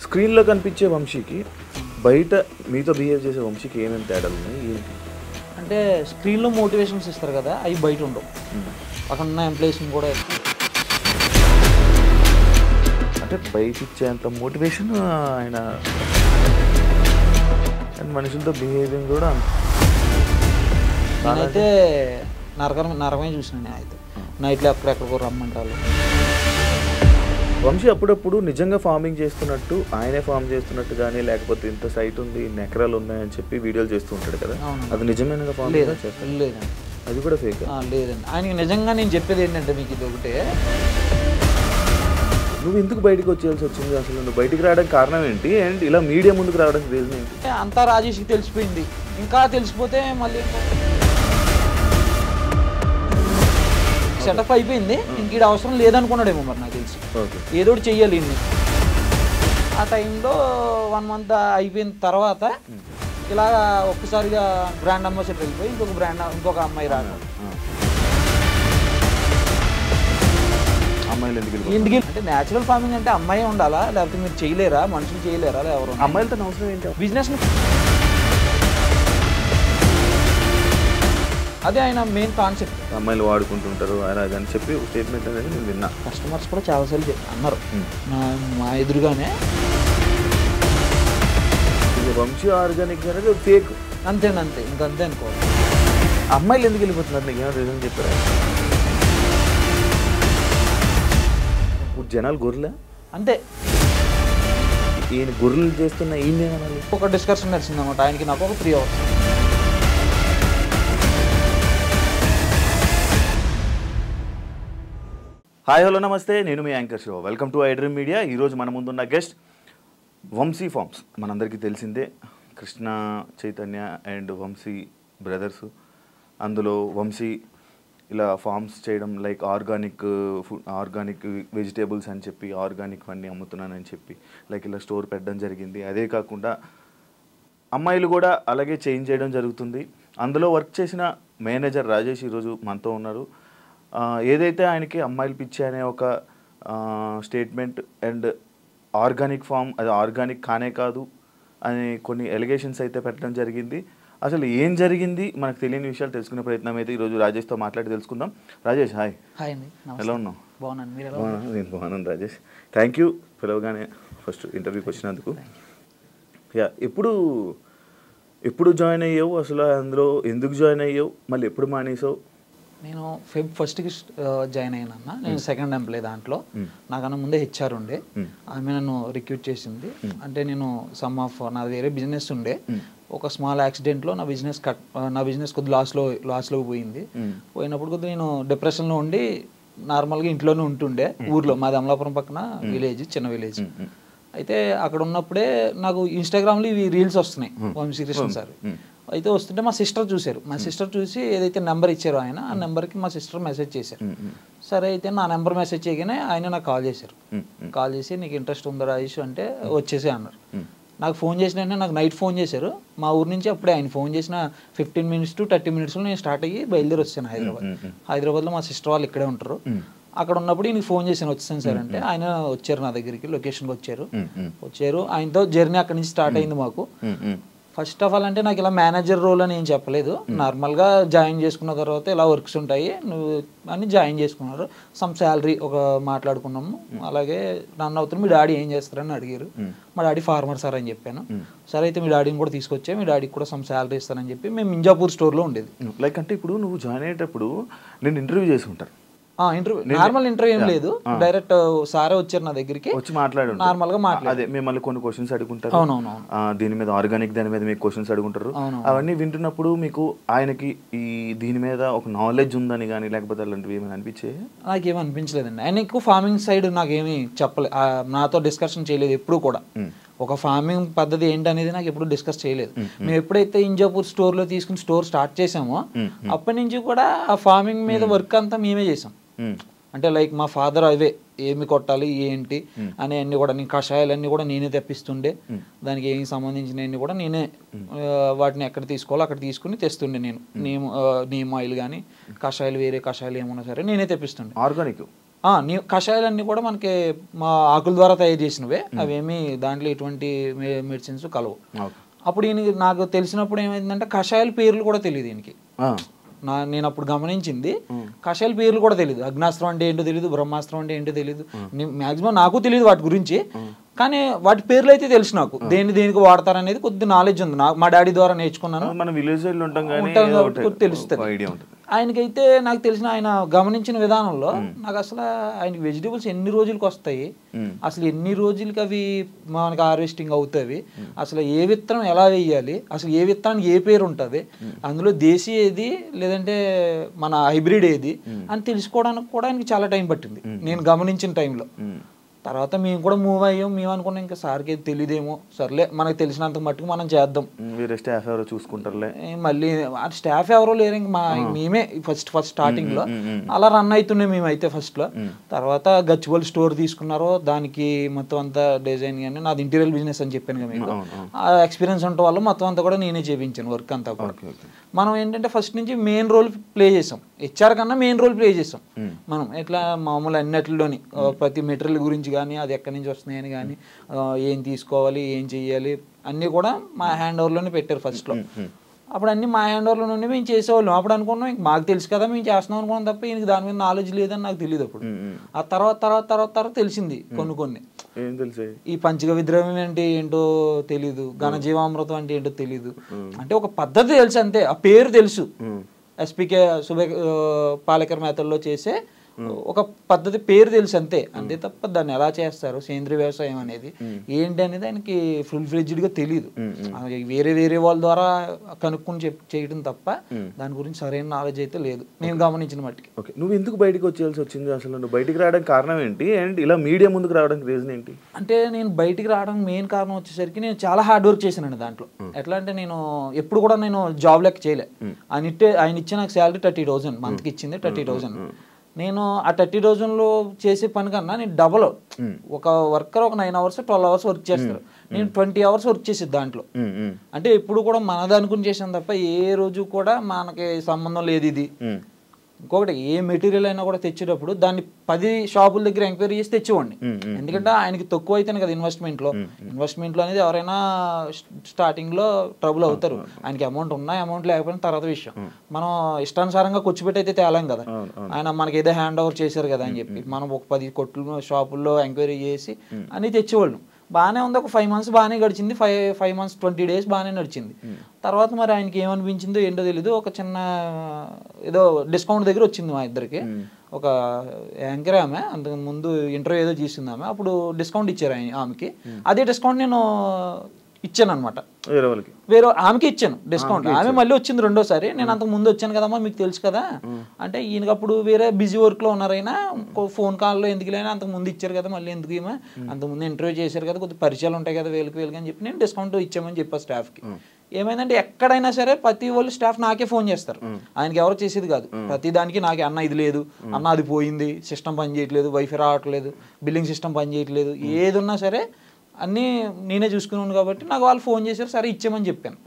స్క్రీన్లో కనిపించే వంశీకి బయట మీతో బిహేవ్ చేసే వంశీకి ఏమేమి తేడాలు ఉన్నాయి ఏంటి అంటే స్క్రీన్లో మోటివేషన్స్ ఇస్తారు కదా అవి బయట ఉండవు అక్కడ ఉన్న ఎంప్లాయీస్ని కూడా అంటే బయట ఇచ్చేంత మోటివేషన్ ఆయన అండ్ మనుషులతో బిహేవింగ్ కూడా నేనైతే నరకం నరకమే చూసిన నేను అయితే నైట్లో ఎక్కడెక్కడికో రమ్మంటారు వంశీ అప్పుడప్పుడు నిజంగా ఫార్మింగ్ చేస్తున్నట్టు ఆయనే ఫార్మ్ చేస్తున్నట్టు కానీ లేకపోతే ఇంత సైట్ ఉంది ఇన్ని ఎకరాలు ఉన్నాయని చెప్పి వీడియోలు చేస్తూ ఉంటాడు కదా అవును. అది నిజమైన ఫార్మ్ లేదండి లేదండి అది కూడా ఫేక్ ఆ, లేదండి ఆయనకి నిజంగా నేను చెప్పేది ఏంటంటే మీకు ఇది ఒకటే నువ్వు ఎందుకు బయటకు వచ్చేయాల్సి వచ్చింది అసలు నువ్వు బయటికి రావడానికి కారణం ఏంటి అండ్ ఇలా మీడియా ముందుకు రావడానికి రీజన్ ఏంటి అంతా రాజేష్కి తెలిసిపోయింది ఇంకా తెలిసిపోతే మళ్ళీ సెటప్ అయిపోయింది ఇంక ఈడ అవసరం లేదనుకున్నాడేమో మరి నాకు తెలిసి ఓకే ఏదో ఒకటి చెయ్యాలి ఇన్ని ఆ టైంలో వన్ మంత్ అయిపోయిన తర్వాత ఇలా ఒక్కసారిగా బ్రాండ్ అంబాసిడర్ వెళ్ళిపోయి ఇంకొక బ్రాండ్ ఇంకొక అమ్మాయి రావడం అమ్మాయిలు ఎందుకు వెళ్ళిపోతారు? ఇంటికి అంటే న్యాచురల్ ఫార్మింగ్ అంటే అమ్మాయి ఉండాలా లేకపోతే మీరు చేయలేరా మనుషులు చేయలేరా లేదా ఎవరు అమ్మాయిలతో అవసరం ఏంటి బిజినెస్ అదే ఆయన మెయిన్ కాన్సెప్ట్ అమ్మాయిలు వాడుకుంటుంటారు అలా అది అని చెప్పి స్టేట్మెంట్ అనేది నేను విన్నా కస్టమర్స్ కూడా చాలాసార్లు చెప్ప- అన్నారు Hmm. నా మా ఎదురుగానే ఇది వంశీ ఆర్గానిక్ అనేది ఫేక్ అంతేనంతే అంతే ఇంకంతే అనుకో అమ్మాయిలు ఎందుకు వెళ్ళిపోతున్నారు నీకు ఏమైనా రీజన్ చెప్పారా ఇప్పుడు జనాలు గొర్రెలా అంతే ఈయన గొర్రెలు చేస్తున్న ఈయన ఏమనాలి ఒక డిస్కషన్ నడిచింది అనమాట ఆయనకి నాకు ఒక త్రీ అవర్స్ హాయ్ హలో నమస్తే నేను మీ anchor show welcome to iDream media ఈరోజు మన ముందున్న గెస్ట్ వంశీ ఫార్మ్స్ మనందరికీ తెలిసిందే కృష్ణ చైతన్య అండ్ వంశీ బ్రదర్స్ అందులో వంశీ ఇలా ఫార్మ్స్ చేయడం like organic food organic vegetables అని చెప్పి ఆర్గానిక్ అన్నీ అమ్ముతున్నానని చెప్పి లైక్ ఇలా స్టోర్ పెట్టడం జరిగింది అదే కాకుండా అమ్మాయిలు కూడా అలాగే చేంజ్ చేయడం జరుగుతుంది అందులో వర్క్ చేసిన మేనేజర్ రాజేష్ ఈరోజు మనతో ఉన్నారు ఆ, ఏదైతే ఆయనకి అమ్మాయిలు పిచ్చి అనే ఒక స్టేట్మెంట్ అండ్ ఆర్గానిక్ ఫామ్ అది ఆర్గానిక్ కానే కాదు అని కొన్ని ఎలిగేషన్స్ అయితే పెట్టడం జరిగింది అసలు ఏం జరిగింది మనకు తెలియని విషయాలు తెలుసుకునే ప్రయత్నం అయితే ఈరోజు రాజేష్తో మాట్లాడి తెలుసుకుందాం రాజేష్ హాయ్ హాయ్ అండి ఎలా నమస్తే ఉన్నావు బాగున్నాను మీరు ఎలా బాగున్నా నేను బాగున్నాను రాజేష్ థ్యాంక్ యూ పిలవగానే ఫస్ట్ ఇంటర్వ్యూకి వచ్చినందుకు యా ఎప్పుడు ఎప్పుడు జాయిన్ అయ్యావు అసలు అందులో ఎందుకు జాయిన్ అయ్యావు మళ్ళీ ఎప్పుడు మానేసావు నేను ఫెబ్ ఫస్ట్కి జాయిన్ అయ్యానన్న నేను సెకండ్ ఎంప్లాయ్ దాంట్లో నాకన్నా ముందే హెచ్ఆర్ ఉండే ఆమె నన్ను రిక్రూట్ చేసింది అంటే నేను సమ్ ఆఫ్ నా వేరే బిజినెస్ ఉండే ఒక స్మాల్ యాక్సిడెంట్లో నా బిజినెస్ కట్ నా బిజినెస్ కొద్ది లాస్లో లాస్లో పోయింది పోయినప్పుడు కొద్దిగా నేను డిప్రెషన్లో ఉండి నార్మల్గా ఇంట్లోనే ఉంటుండే ఊర్లో మాది అమలాపురం పక్కన విలేజ్ చిన్న విలేజ్ అయితే అక్కడ ఉన్నప్పుడే నాకు ఇన్స్టాగ్రామ్లో ఇవి రీల్స్ వస్తున్నాయి వంశీకృష్ణ సార్ అయితే వస్తుంటే మా సిస్టర్ చూశారు మా సిస్టర్ చూసి ఏదైతే నెంబర్ ఇచ్చారో ఆయన ఆ నెంబర్కి మా సిస్టర్ మెసేజ్ చేశారు సరే అయితే నా నెంబర్ మెసేజ్ చేయగానే ఆయన నాకు కాల్ చేశారు కాల్ చేసి నీకు ఇంట్రెస్ట్ ఉందా రాజేష్ అంటే వచ్చేసి అన్నారు నాకు ఫోన్ చేసిన వెంటనే నాకు నైట్ ఫోన్ చేశారు మా ఊరు నుంచి అప్పుడే ఆయన ఫోన్ చేసిన ఫిఫ్టీన్ మినిట్స్ టు థర్టీ మినిట్స్లో నేను స్టార్ట్ అయ్యి బయలుదేరి వచ్చాను హైదరాబాద్ హైదరాబాద్లో మా సిస్టర్ వాళ్ళు ఇక్కడే ఉంటారు అక్కడ ఉన్నప్పుడు ఈయనకి ఫోన్ చేశాను వచ్చాను సార్ అంటే ఆయన వచ్చారు నా దగ్గరికి లొకేషన్కి వచ్చారు వచ్చారు ఆయనతో జర్నీ అక్కడి నుంచి స్టార్ట్ అయింది మాకు ఫస్ట్ ఆఫ్ ఆల్ అంటే నాకు ఇలా మేనేజర్ రోల్ అని ఏం చెప్పలేదు నార్మల్గా జాయిన్ చేసుకున్న తర్వాత ఇలా వర్క్స్ ఉంటాయి నువ్వు అని జాయిన్ చేసుకున్నారు సమ్ శాలరీ ఒక మాట్లాడుకున్నాము అలాగే రన్ అవుతుంది మీ డాడీ ఏం చేస్తారని అడిగారు మా డాడీ ఫార్మర్ సార్ అని చెప్పాను సరే అయితే మీ డాడీని కూడా తీసుకొచ్చే మీ డాడీకి కూడా సమ్ శాలరీ ఇస్తానని చెప్పి మేము మింజాపూర్ స్టోర్లో ఉండేది లైక్ అంటే ఇప్పుడు నువ్వు జాయిన్ అయ్యేటప్పుడు నేను ఇంటర్వ్యూ చేసి ఉంటారు ఇంటర్వ్యూ నార్మల్ ఇంటర్వ్యూ ఏం లేదు డైరెక్ట్ సారే వచ్చారు నా దగ్గరికి వచ్చి మాట్లాడు నార్మల్ గా మాట్లాడు అదే మిమ్మల్ని కొన్ని క్వశ్చన్స్ అడుగుంటారు అవునవునవును ఆ, దీని మీద ఆర్గానిక్ దాని మీద మీకు క్వశ్చన్స్ అడుగుంటారు అవును. అవన్నీ వింటున్నప్పుడు మీకు ఆయనకి ఈ దీని మీద ఒక నాలెడ్జ్ ఉందని కానీ లేకపోతే అలాంటివి ఏమైనా అనిపించే నాకేం అనిపించలేదండి ఆయన ఎక్కువ ఫార్మింగ్ సైడ్ నాకేమీ చెప్పలే ఆ, నాతో డిస్కషన్ చేయలేదు ఎప్పుడు కూడా ఒక ఫార్మింగ్ పద్ధతి ఏంటనేది నాకు ఎప్పుడు డిస్కస్ చేయలేదు మేము ఎప్పుడైతే ఇంజాపూర్ స్టోర్ లో తీసుకుని స్టోర్ స్టార్ట్ చేసామో అప్పటి నుంచి కూడా ఆ ఫార్మింగ్ మీద వర్క్ అంతా మేమే చేసాం అంటే లైక్ మా ఫాదర్ అవే ఏమి కొట్టాలి ఏంటి అనే అన్ని కూడా నేను కషాయాలన్నీ కూడా నేనే తెప్పిస్తుండే దానికి ఏమి సంబంధించినవన్నీ కూడా నేనే ఆ, వాటిని ఎక్కడ తీసుకోవాలో అక్కడ తీసుకుని తెస్తుండే నేను నీమ్ ఆ, నీమ్ ఆయిల్ కానీ కషాయాలు వేరే కషాయాలు ఏమన్నా సరే నేనే తెప్పిస్తుండే ఆర్గానిక్ ఆ, నీ కషాయాలన్నీ కూడా మనకి మా ఆకుల ద్వారా తయారు చేసినవే అవేమి దాంట్లో ఎటువంటి మెడిసిన్స్ కలవు ఓకే అప్పుడు ఈయన నాకు తెలిసినప్పుడు ఏమైందంటే కషాయాల పేర్లు కూడా తెలియదు ఈయనకి ఆ, నా నేను అప్పుడు గమనించింది కషాయాల పేర్లు కూడా తెలియదు అగ్నాస్త్రం అంటే ఏంటో తెలియదు బ్రహ్మాస్త్రం అంటే ఏంటో తెలియదు మాక్సిమం నాకు తెలియదు వాటి గురించి కానీ వాటి పేర్లు అయితే తెలుసు నాకు దేని దేనికి వాడతారనేది కొద్ది నాలెడ్జ్ ఉంది నాకు మా డాడీ ద్వారా నేర్చుకున్నాను మన విలేజ్ సైడ్ ఉంటాం కానీ ఉంటాం కాబట్టి కొద్ది తెలుస్తుంది ఐడియా ఉంటుంది ఆయనకైతే నాకు తెలిసిన ఆయన గమనించిన విధానంలో నాకు అసలు ఆయనకి వెజిటేబుల్స్ ఎన్ని రోజులకి వస్తాయి అసలు ఎన్ని రోజులకి అవి మనకి హార్వెస్టింగ్ అవుతాయి అసలు ఏ విత్తనం ఎలా వేయాలి అసలు ఏ విత్తనానికి ఏ పేరు ఉంటుంది అందులో దేశీ ఏది లేదంటే మన హైబ్రిడ్ ఏది అని తెలుసుకోవడానికి కూడా ఆయనకి చాలా టైం పట్టింది నేను గమనించిన టైంలో ఉమ్. తర్వాత మేము కూడా మూవ్ అయ్యాం మేము అనుకున్నాం ఇంకా సార్కి ఏది తెలియదేమో సర్లే మనకు తెలిసినంత మట్టుకు మనం చేద్దాం ఉమ్, వేరే స్టాఫ్ ఎవరో చూసుకుంటారులే ఏ మళ్ళీ ఆ స్టాఫ్ ఎవరో లేరు ఇంక మా మేమే ఫస్ట్ ఫస్ట్ స్టార్టింగ్ లో అలా రన్ అవుతున్నాయి మేమైతే ఫస్ట్ లో తర్వాత గచ్చిబౌలి స్టోర్ తీసుకున్నారో దానికి మొత్తం అంతా డిజైన్ కానీ నాది ఇంటీరియర్ బిజినెస్ అని చెప్పాను కదా మీకు ఆ ఎక్స్పీరియన్స్ ఉండటం వల్ల మొత్తం అంతా కూడా నేనే చేయించాను వర్క్ అంతా కూడా ఓకే ఓకే మనం ఏంటంటే ఫస్ట్ నుంచి మెయిన్ రోల్ ప్లే చేసాం హెచ్ఆర్ కన్నా మెయిన్ రోల్ ప్లే చేసాం మనం ఎట్లా మామూలు అన్నిటిలోని ఆ, ప్రతి మెటీరియల్ గురించి కానీ అది ఎక్కడి నుంచి వస్తున్నాయని కానీ ఆ, ఏం తీసుకోవాలి ఏం చెయ్యాలి అన్నీ కూడా మా హ్యాండ్ ఓవర్లోనే పెట్టారు ఫస్ట్లో అప్పుడు అన్ని మా హ్యాండ్ ఓవర్లో నుండి మేము చేసేవాళ్ళం అప్పుడు అనుకున్నాం ఇంక మాకు తెలుసు కదా మేము చేస్తున్నాం అనుకున్నాం తప్ప ఈయనకి దాని మీద నాలెడ్జ్ లేదని నాకు తెలియదు అప్పుడు ఉమ్, ఉమ్. ఆ తర్వాత తర్వాత తర్వాత తర్వాత తెలిసింది కొన్ని కొన్ని ఏం తెలుసు ఈ పంచగ విద్రవం అంటే ఏంటో తెలీదు ఘనజీవామృతం అంటే ఏంటో తెలీదు అంటే ఒక పద్ధతి తెలుసు అంతే ఆ పేరు తెలుసు ఎస్పీకే సుబే ఆ, పాలేకర్ మేతల్లో చేసే ఒక పద్ధతి పేరు తెలుసు అంతే అంతే తప్ప దాన్ని ఎలా చేస్తారు సేంద్రీయ వ్యవసాయం అనేది ఏంటి అనేది ఆయనకి ఫుల్ గా తెలియదు అది వేరే వేరే వాళ్ళ ద్వారా కనుక్కొని చెప్ చేయడం తప్ప దాని గురించి సరైన నాలెడ్జ్ అయితే లేదు నేను గమనించిన మట్టికి ఓకే నువ్వు ఎందుకు బయటికి వచ్చేయాల్సి వచ్చింది అసలు నువ్వు బయటికి రావడానికి కారణం ఏంటి అండ్ ఇలా మీడియా ముందుకు రావడానికి రీజన్ ఏంటి అంటే నేను బయటికి రావడానికి మెయిన్ కారణం వచ్చేసరికి నేను చాలా హార్డ్ వర్క్ చేశానండి దాంట్లో ఎట్లా అంటే నేను ఎప్పుడు కూడా నేను జాబ్ లెక్క చేయలే ఆయన ఇట్టే ఆయన ఇచ్చే నాకు శాలరీ థర్టీ థౌసండ్ మంత్కి ఇచ్చింది థర్టీ థౌసండ్ నేను ఆ థర్టీ థౌసండ్లో చేసే పని కన్నా నేను డబల్ ఒక వర్కర్ ఒక nine hours twelve hours work చేస్తారు నేను ట్వంటీ అవర్స్ వర్క్ చేసేది దాంట్లో ఉమ్, ఉమ్, అంటే ఎప్పుడు కూడా మనది అనుకుని చేసాను తప్ప ఏ రోజు కూడా మనకి సంబంధం లేదు ఇది ఉమ్, ఇంకొకటి ఏ మెటీరియల్ అయినా కూడా తెచ్చేటప్పుడు దాన్ని పది షాపుల దగ్గర ఎంక్వైరీ చేసి తెచ్చేవాడిని మ్మ్, మ్మ్. ఎందుకంటే ఆయనకి తక్కువ అయితేనే కదా ఇన్వెస్ట్మెంట్ లో ఇన్వెస్ట్మెంట్ లో అనేది ఎవరైనా స్టార్టింగ్ లో ట్రబుల్ అవుతారు ఆయనకి అమౌంట్ ఉన్నా అమౌంట్ లేకపోయినా తర్వాత విషయం మనం ఇష్టానుసారంగా కూర్చోబెట్టి అయితే తేలాం కదా అవును, అవును. ఆయన మనకి ఏదో హ్యాండ్ ఓవర్ చేశారు కదా అని చెప్పి మనం ఒక పది కొట్లు షాపుల్లో ఎంక్వైరీ చేసి అన్ని తెచ్చేవాళ్ళం బాగానే ఉంది ఒక ఫైవ్ మంత్స్ బాగానే గడిచింది five five months twenty days బాగానే నడిచింది తర్వాత మరి ఆయనకి ఏమనిపించిందో ఏంటో తెలీదు ఒక చిన్న ఏదో డిస్కౌంట్ దగ్గర వచ్చింది మా ఇద్దరికి ఒక యాంకర్ ఆమె అంతకు ముందు ఇంటర్వ్యూ ఏదో చేసింది ఆమె అప్పుడు డిస్కౌంట్ ఇచ్చారు ఆయన ఆమెకి అదే డిస్కౌంట్ నేను ఇచ్చాను అనమాట వేరే వాళ్ళకి వేరే ఆమెకి ఇచ్చాను డిస్కౌంట్ ఆమె మళ్ళీ వచ్చింది రెండోసారి నేను అంతకు ముందు వచ్చాను కదమ్మా మీకు తెలుసు కదా అంటే ఈయనకి అప్పుడు వేరే బిజీ వర్క్ లో ఉన్నారైనా ఫోన్ కాల్లో ఎందుకు లేనా అంతకు ముందు ఇచ్చారు కదా మళ్ళీ ఎందుకు ఈమె అంతకు ముందు ఇంటర్వ్యూ చేశారు కదా కొద్ది పరిచయాలు ఉంటాయి కదా వేలకు వేలుకి అని చెప్పి నేను డిస్కౌంట్ ఇచ్చామని చెప్పా స్టాఫ్ కి ఏమైందంటే ఎక్కడైనా సరే ప్రతి వాళ్ళు స్టాఫ్ నాకే ఫోన్ చేస్తారు ఆయనకి ఎవరు చేసేది కాదు ప్రతి దానికి నాకే అన్న ఇది లేదు అన్న అది పోయింది సిస్టమ్ పని చేయట్లేదు వైఫై రావట్లేదు బిల్లింగ్ సిస్టమ్ పని చేయట్లేదు ఏది ఉన్నా సరే అన్నీ నేనే చూసుకున్నాను కాబట్టి నాకు వాళ్ళు ఫోన్ చేశారు సరే ఇచ్చేమని చెప్పాను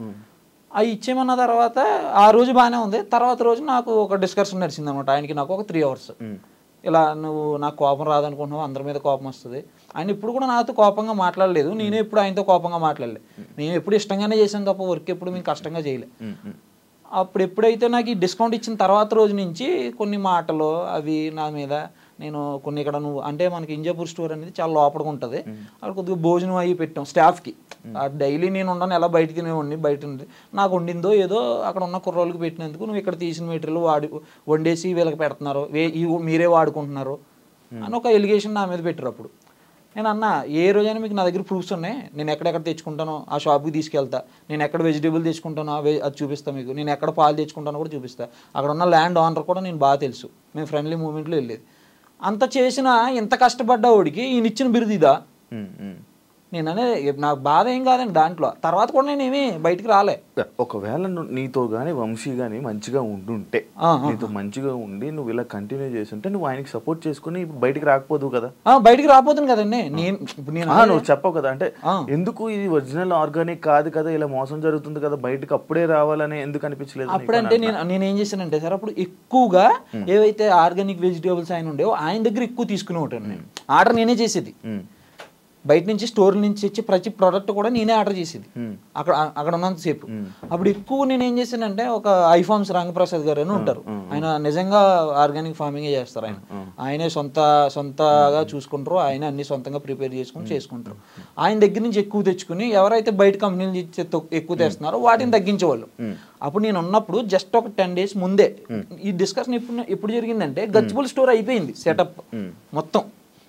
ఆ ఇచ్చేమన్న తర్వాత ఆ రోజు బాగానే ఉంది తర్వాత రోజు నాకు ఒక డిస్కషన్ నడిచింది అనమాట ఆయనకి నాకు ఒక త్రీ అవర్స్ ఇలా నువ్వు నాకు కోపం రాదనుకుంటున్నావు అందరి మీద కోపం వస్తుంది ఆయన ఇప్పుడు కూడా నాతో కోపంగా మాట్లాడలేదు నేను ఎప్పుడు ఆయనతో కోపంగా మాట్లాడలేదు నేను ఎప్పుడు ఇష్టంగానే చేశాను తప్ప వర్క్ ఎప్పుడు మేము కష్టంగా చేయలే ఉమ్, ఉమ్. అప్పుడు ఎప్పుడైతే నాకు ఈ డిస్కౌంట్ ఇచ్చిన తర్వాత రోజు నుంచి కొన్ని మాటలు అవి నా మీద నేను కొన్ని ఇక్కడ నువ్వు అంటే మనకి ఇంజాపూర్ స్టోర్ అనేది చాలా లోపలికి ఉంటుంది అక్కడ కొద్దిగా భోజనం అయ్యి పెట్టాం స్టాఫ్కి డైలీ నేను ఉండను ఎలా బయట తినేవాడిని బయట ఉంది నాకు వండిందో ఏదో అక్కడ ఉన్న కుర్రోళ్ళకి పెట్టినందుకు నువ్వు ఇక్కడ తీసిన మెటీరియల్ వాడి వండేసి వీళ్ళకి పెడుతున్నారు వే- ఇవి మీరే వాడుకుంటున్నారు అని ఒక ఎలిగేషన్ నా మీద పెట్టారు అప్పుడు నేను అన్న ఏ రోజైనా మీకు నా దగ్గర ప్రూఫ్స్ ఉన్నాయి నేను ఎక్కడెక్కడ తెచ్చుకుంటానో ఆ షాప్కి తీసుకెళ్తా నేను ఎక్కడ వెజిటేబుల్ తెచ్చుకుంటానో ఆ వె- అది చూపిస్తా మీకు నేను ఎక్కడ పాలు తెచ్చుకుంటానో కూడా చూపిస్తా అక్కడ ఉన్న ల్యాండ్ ఓనర్ కూడా నేను బాగా తెలుసు మేము ఫ్రెండ్లీ మూమెంట్లో వెళ్ళేది అంత చేసిన ఇంత కష్టపడ్డ వాడికి ఈయన ఇచ్చిన బిరుదు ఇదా ఉమ్, ఉమ్. నేను అనేది నాకు బాధ ఏం కాదండి దాంట్లో తర్వాత కూడా నేను ఏమి బయటికి రాలే ఒకవేళ నువ్వు నీతో కానీ వంశీ కానీ మంచిగా ఉండుంటే ఆ, నీతో మంచిగా ఉండి నువ్వు ఇలా కంటిన్యూ చేస్తుంటే నువ్వు ఆయనకి సపోర్ట్ చేసుకుని ఇప్పుడు బయటికి రాకపోదు కదా ఆ, బయటికి రాపోతుంది కదండి నేను ఇప్పుడు నేను ఆ, నువ్వు చెప్పవు కదా అంటే ఆ. ఎందుకు ఇది ఒరిజినల్ ఆర్గానిక్ కాదు కదా ఇలా మోసం జరుగుతుంది కదా బయటకు అప్పుడే రావాలని ఎందుకు అనిపించలేదు నీకు అప్పుడంటే అని నేను నేను ఏం చేశానంటే సార్ అప్పుడు ఎక్కువగా ఏవైతే ఆర్గానిక్ వెజిటేబుల్స్ ఆయన ఉండేవో ఆయన దగ్గర ఎక్కువ తీసుకునే ఉంటాను నేను ఆర్డర్ నేనే చేసేది ఉమ్, బయట నుంచి స్టోర్ నుంచి వచ్చి ప్రతి ప్రోడక్ట్ కూడా నేనే ఆర్డర్ చేసేది ఉమ్, అక్కడ అక్కడ ఉన్నంతసేపు అప్పుడు ఎక్కువ నేను ఏం చేశానంటే ఒక ఐఫార్మ్స్ రంగప్రసాద్ గారు అని ఉంటారు ఆయన నిజంగా ఆర్గానిక్ ఫార్మింగ్ చేస్తారు ఆయన ఆయనే సొంత సొంతగా చూసుకుంటారు ఆయన అన్ని సొంతంగా ప్రిపేర్ చేసుకుని చేసుకుంటారు ఆయన దగ్గర నుంచి ఎక్కువ తెచ్చుకుని ఎవరైతే బయట కంపెనీలు నుంచి తొ- ఎక్కువ తెస్తున్నారో వాటిని తగ్గించేవాళ్ళు అప్పుడు నేను ఉన్నప్పుడు జస్ట్ ఒక టెన్ డేస్ ముందే ఈ డిస్కషన్ ఎప్పుడు ఎప్పుడు జరిగిందంటే గచ్చిబుల్ స్టోర్ అయిపోయింది సెటప్ మొత్తం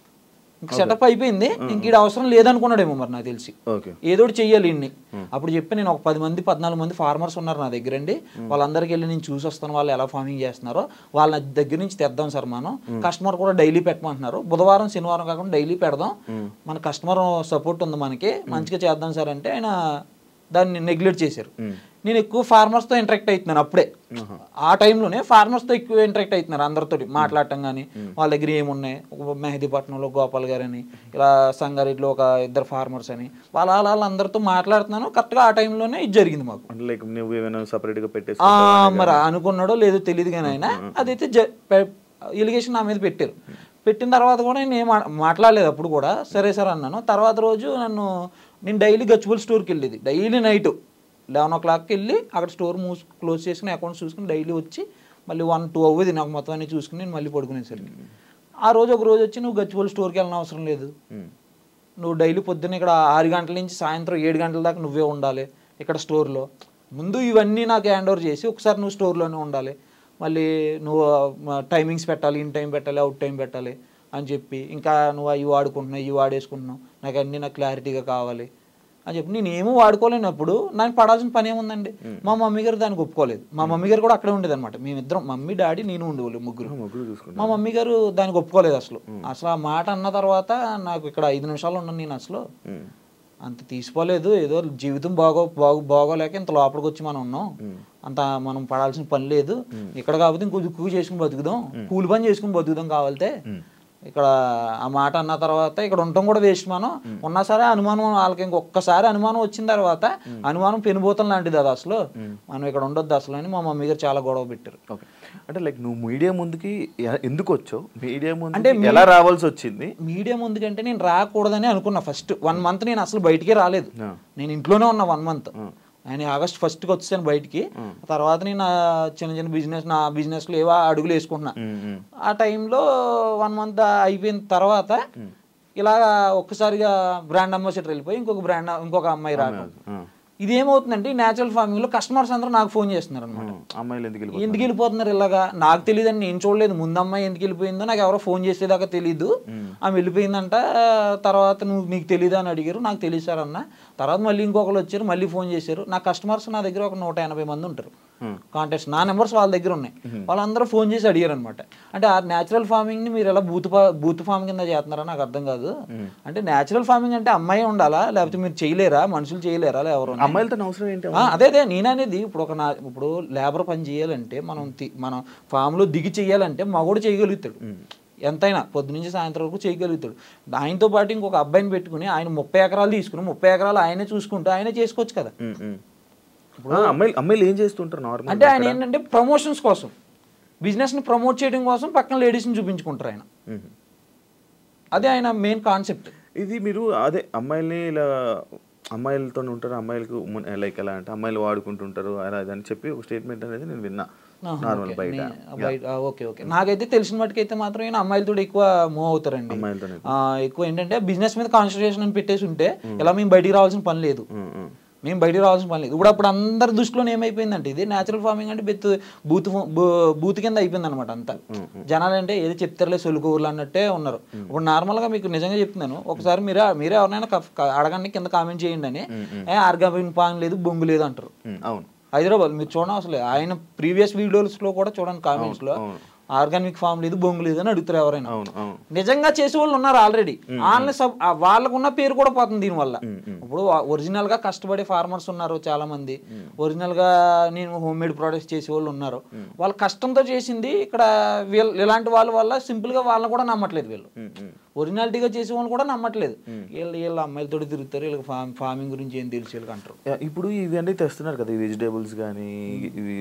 ఇంక సెటప్ అయిపోయింది ఇంక ఈడ అవసరం లేదనుకున్నాడేమో మరి నాకు తెలిసి ఓకే ఏదో ఒకటి చెయ్యాలి ఇన్ని అప్పుడు చెప్పి నేను ఒక పది మంది పద్నాలుగు మంది ఫార్మర్స్ ఉన్నారు నా దగ్గర అండి వాళ్ళందరికీ వెళ్ళి నేను చూసి వస్తాను వాళ్ళు ఎలా ఫార్మింగ్ చేస్తున్నారో వాళ్ళ దగ్గర నుంచి తెద్దాం సార్ మనం కస్టమర్ కూడా డైలీ పెట్టమంటున్నారు బుధవారం శనివారం కాకుండా డైలీ పెడదాం మన కస్టమర్ సపోర్ట్ ఉంది మనకి మంచిగా చేద్దాం సార్ అంటే ఆయన దాన్ని నెగ్లెక్ట్ చేశారు నేను ఎక్కువ ఫార్మర్స్తో ఇంటరాక్ట్ అవుతున్నాను అప్పుడే ఆ టైంలోనే ఫార్మర్స్తో ఎక్కువ ఇంటరాక్ట్ అవుతున్నారు అందరితోటి మాట్లాడటం కానీ వాళ్ళ దగ్గర ఏమున్నాయి ఒక మెహదీపట్నంలో గోపాల్ గారు అని ఇలా సంగారెడ్డిలో ఒక ఇద్దరు ఫార్మర్స్ అని వాళ్ళ వాళ్ళ వాళ్ళందరితో మాట్లాడుతున్నాను కరెక్ట్గా ఆ టైంలోనే ఇది జరిగింది మాకు అంటే లైక్ నువ్వు ఏమైనా సపరేట్ గా పెట్టేసి ఆ, మరి అనుకున్నాడో లేదో తెలియదు కానీ ఆయన అదైతే ఎలిగేషన్ నా మీద పెట్టారు పెట్టిన తర్వాత కూడా నేను ఏం మా- మాట్లాడలేదు అప్పుడు కూడా సరే సార్ అన్నాను తర్వాత రోజు నన్ను నేను డైలీ గచ్చిబుల్ స్టోర్కి వెళ్ళేది డైలీ నైట్ లెవెన్ ఓ క్లాక్కి వెళ్ళి అక్కడ స్టోర్ మూసి క్లోజ్ చేసుకుని అకౌంట్స్ చూసుకుని డైలీ వచ్చి మళ్ళీ వన్ టూ అవ్వదు నాకు మొత్తం అన్ని చూసుకుని నేను మళ్ళీ పడుకునేసరికి ఆ రోజు ఒక రోజు వచ్చి నువ్వు గచ్చిబుల్ స్టోర్కి వెళ్ళిన అవసరం లేదు నువ్వు డైలీ పొద్దున్న ఇక్కడ ఆరు గంటల నుంచి సాయంత్రం ఏడు గంటల దాకా నువ్వే ఉండాలి ఇక్కడ స్టోర్లో ముందు ఇవన్నీ నాకు హ్యాండ్ ఓవర్ చేసి ఒకసారి నువ్వు స్టోర్లోనే ఉండాలి మళ్ళీ నువ్వు టైమింగ్స్ పెట్టాలి ఇన్ టైం పెట్టాలి అవుట్ టైం పెట్టాలి అని చెప్పి ఇంకా నువ్వు అవి వాడుకుంటున్నావు ఇవి వాడేసుకుంటున్నావు నాకు అన్నీ నాకు క్లారిటీగా కావాలి అని చెప్పి నేను ఏమీ వాడుకోలేనప్పుడు నాకు పడాల్సిన పని ఏముందండి మా మమ్మీ గారు దానికి ఒప్పుకోలేదు మా మమ్మీ గారు కూడా అక్కడే ఉండేది అనమాట మేమిద్దరం మమ్మీ డాడీ నేను ఉండేవాళ్ళు ముగ్గురు ముగ్గురు చూసుకుంటా మా మమ్మీ గారు దానికి ఒప్పుకోలేదు అసలు అసలు ఆ మాట అన్న తర్వాత నాకు ఇక్కడ ఐదు నిమిషాలు ఉన్నాను నేను అసలు అంత తీసుకోలేదు ఏదో జీవితం బాగో బాగో బాగోలేక ఇంత లోపలికి వచ్చి మనం ఉన్నాం అంత మనం పడాల్సిన పని లేదు ఇక్కడ కాకపోతే ఇంకో దుక్కు చేసుకుని బతుకుదాం కూలి పని చేసుకుని బతుకుదాం కావాలితే ఇక్కడ ఆ మాట అన్న తర్వాత ఇక్కడ ఉండటం కూడా వేస్ట్ మనం ఉన్నా సరే అనుమానం వాళ్ళకి ఇంకొకసారి అనుమానం వచ్చిన తర్వాత అనుమానం పెనుభూతం లాంటిది అది అసలు మనం ఇక్కడ ఉండొద్దు అసలు అని మా మమ్మీ గారు చాలా గొడవ పెట్టారు ఓకే అంటే లైక్ నువ్వు మీడియా ముందుకి ఎ- ఎందుకు వచ్చావు మీడియా ముందు అంటే ఎలా రావాల్సి వచ్చింది మీడియా ముందుకంటే నేను రాకూడదని అనుకున్నా ఫస్ట్ వన్ మంత్ నేను అసలు బయటికే రాలేదు ఆ. నేను ఇంట్లోనే ఉన్నా వన్ మంత్ ఆయన ఆగస్ట్ ఫస్ట్కి వచ్చాను బయటికి తర్వాత నేను నా చిన్న చిన్న బిజినెస్ నా బిజినెస్లో ఏవో అడుగులు వేసుకుంటున్నా ఉమ్, ఉమ్. ఆ టైంలో వన్ మంత్ అయిపోయిన తర్వాత ఇలాగా ఒక్కసారిగా బ్రాండ్ అంబాసిడర్ వెళ్ళిపోయి ఇంకొక బ్రాండ్ ఇంకొక అమ్మాయి రావడం ఆ. ఇది ఏమవుతుందంటే ఈ న్యాచురల్ ఫార్మింగ్ లో కస్టమర్స్ అందరూ నాకు ఫోన్ చేస్తున్నారు అనమాట అమ్మాయిలు ఎందుకు వెళ్ళిపోతారు? ఎందుకు వెళ్ళిపోతున్నారు ఇలాగా నాకు తెలియదని నేను చూడలేదు ముందు అమ్మాయి ఎందుకు వెళ్ళిపోయిందో నాకు ఎవరో ఫోన్ చేసేదాకా తెలియదు ఆమె వెళ్ళిపోయిందంట తర్వాత నువ్వు నీకు తెలియదు అని అడిగారు నాకు తెలియదు సార్ అన్న తర్వాత మళ్ళీ ఇంకొకరు వచ్చారు మళ్ళీ ఫోన్ చేశారు నా కస్టమర్స్ నా దగ్గర ఒక నూట ఎనభై మంది ఉంటారు కాంటాక్ట్స్ నా నెంబర్స్ వాళ్ళ దగ్గర ఉన్నాయి వాళ్ళందరూ ఫోన్ చేసి అడిగారు అనమాట అంటే ఆ న్యాచురల్ ఫార్మింగ్ ని మీరు ఎలా బూత్ ఫా- బూత్ ఫార్మ్ కింద చేస్తున్నారా నాకు అర్థం కాదు అంటే న్యాచురల్ ఫార్మింగ్ అంటే అమ్మాయి ఉండాలా లేకపోతే మీరు చేయలేరా మనుషులు చేయలేరా లే ఎవరు అమ్మాయిలతో అవసరం ఏంటి ఆ, అదే అదే నేననేది ఇప్పుడు ఒక నా ఇప్పుడు లేబర్ పని చేయాలంటే మనం తి- మనం ఫామ్లో దిగి చేయాలంటే మగోడు చేయగలుగుతాడు ఎంతైనా పొద్దు నుంచి సాయంత్రం వరకు చేయగలుగుతాడు ఆయనతో పాటు ఇంకొక అబ్బాయిని పెట్టుకుని ఆయన ముప్పై ఎకరాలు తీసుకుని ముప్పై ఎకరాలు ఆయనే చూసుకుంటూ ఆయనే చేసుకోవచ్చు కదా ఉమ్, ఉమ్. ఆ, అమ్మాయిలు అమ్మాయిలు ఏం చేస్తుంటారు నార్మల్ అంటే ఆయన ఏంటంటే ప్రమోషన్స్ కోసం బిజినెస్ని ప్రమోట్ చేయడం కోసం పక్కన లేడీస్ని చూపించుకుంటారు ఆయన అదే ఆయన మెయిన్ కాన్సెప్ట్ ఇది మీరు అదే అమ్మాయిల్ని ఇలా అమ్మాయిలతో ఉంటారు అమ్మాయిలకు లైక్ ఎలా అంటే అమ్మాయిలు వాడుకుంటుంటారు అలా ఇది అని చెప్పి ఒక స్టేట్మెంట్ అనేది నేను విన్నా నార్మల్ బయట ఓకే ఓకే నాకైతే తెలిసిన మటుకైతే మాత్రం ఈయన అమ్మాయిలతో ఎక్కువ మూవ్ అవుతారండి అమ్మాయిలతోనే ఆ, ఎక్కువ ఏంటంటే బిజినెస్ మీద కాన్సన్ట్రేషన్ అని పెట్టేసి ఉంటే ఇలా మేము బయటికి రావాల్సిన పని లేదు ఉమ్, ఉమ్. మేము బయటికి రావాల్సిన పని లేదు ఇప్పుడు అప్పుడు అందరి దృష్టిలో ఏమైపోయిందంటే ఇది నేచురల్ ఫార్మింగ్ అంటే బెత్ బూత్ ఫా- బూ- బూత్ కింద అయిపోయింది అనమాట అంతా జనాలు అంటే ఏది చెప్తారులే సొలుకూరులు అన్నట్టే ఉన్నారు ఇప్పుడు నార్మల్గా మీకు నిజంగా చెప్తున్నాను ఒకసారి మీరే మీరే ఎవరైనా కఫ్- క- అడగండి కింద కామెంట్ చేయండి అని ఏ ఆర్గాబిన్ పాన్ లేదు బొంగు లేదు అంటారు ఉమ్, అవును హైదరాబాద్ మీరు చూడండి అసలు ఆయన ప్రీవియస్ వీడియోస్లో కూడా చూడండి కామెంట్స్లో ఆర్గానిక్ ఫామ్ లేదు బొంగు లేదు అని అడుగుతారు ఎవరైనా అవును అవును నిజంగా చేసే వాళ్ళు ఉన్నారు ఆల్రెడీ ఆన్లైన్ సబ్ ఆ వాళ్ళకు ఉన్న పేరు కూడా పోతుంది దీనివల్ల ఇప్పుడు ఒరిజినల్ గా కష్టపడే ఫార్మర్స్ ఉన్నారు చాలా మంది ఒరిజినల్ గా నేను హోమ్ మేడ్ ప్రొడక్ట్స్ చేసే వాళ్ళు ఉన్నారు వాళ్ళ కష్టంతో చేసింది ఇక్కడ వీళ్ళ ఇలాంటి వాళ్ళ వల్ల సింపుల్ గా వాళ్ళని కూడా నమ్మట్లేదు వీళ్ళు ఉమ్, ఉమ్. ఒరిజినాలిటీగా చేసే వాళ్ళు కూడా నమ్మట్లేదు వీళ్ళు వీళ్ళ అమ్మాయిలతో తిరుగుతారు వీళ్ళకి ఫార్మ్ ఫార్మింగ్ గురించి ఏం తెలిసి వీళ్ళకి అంటారు యా, ఇప్పుడు ఇవన్నీ తెస్తున్నారు కదా ఈ వెజిటేబుల్స్ కానీ ఇవి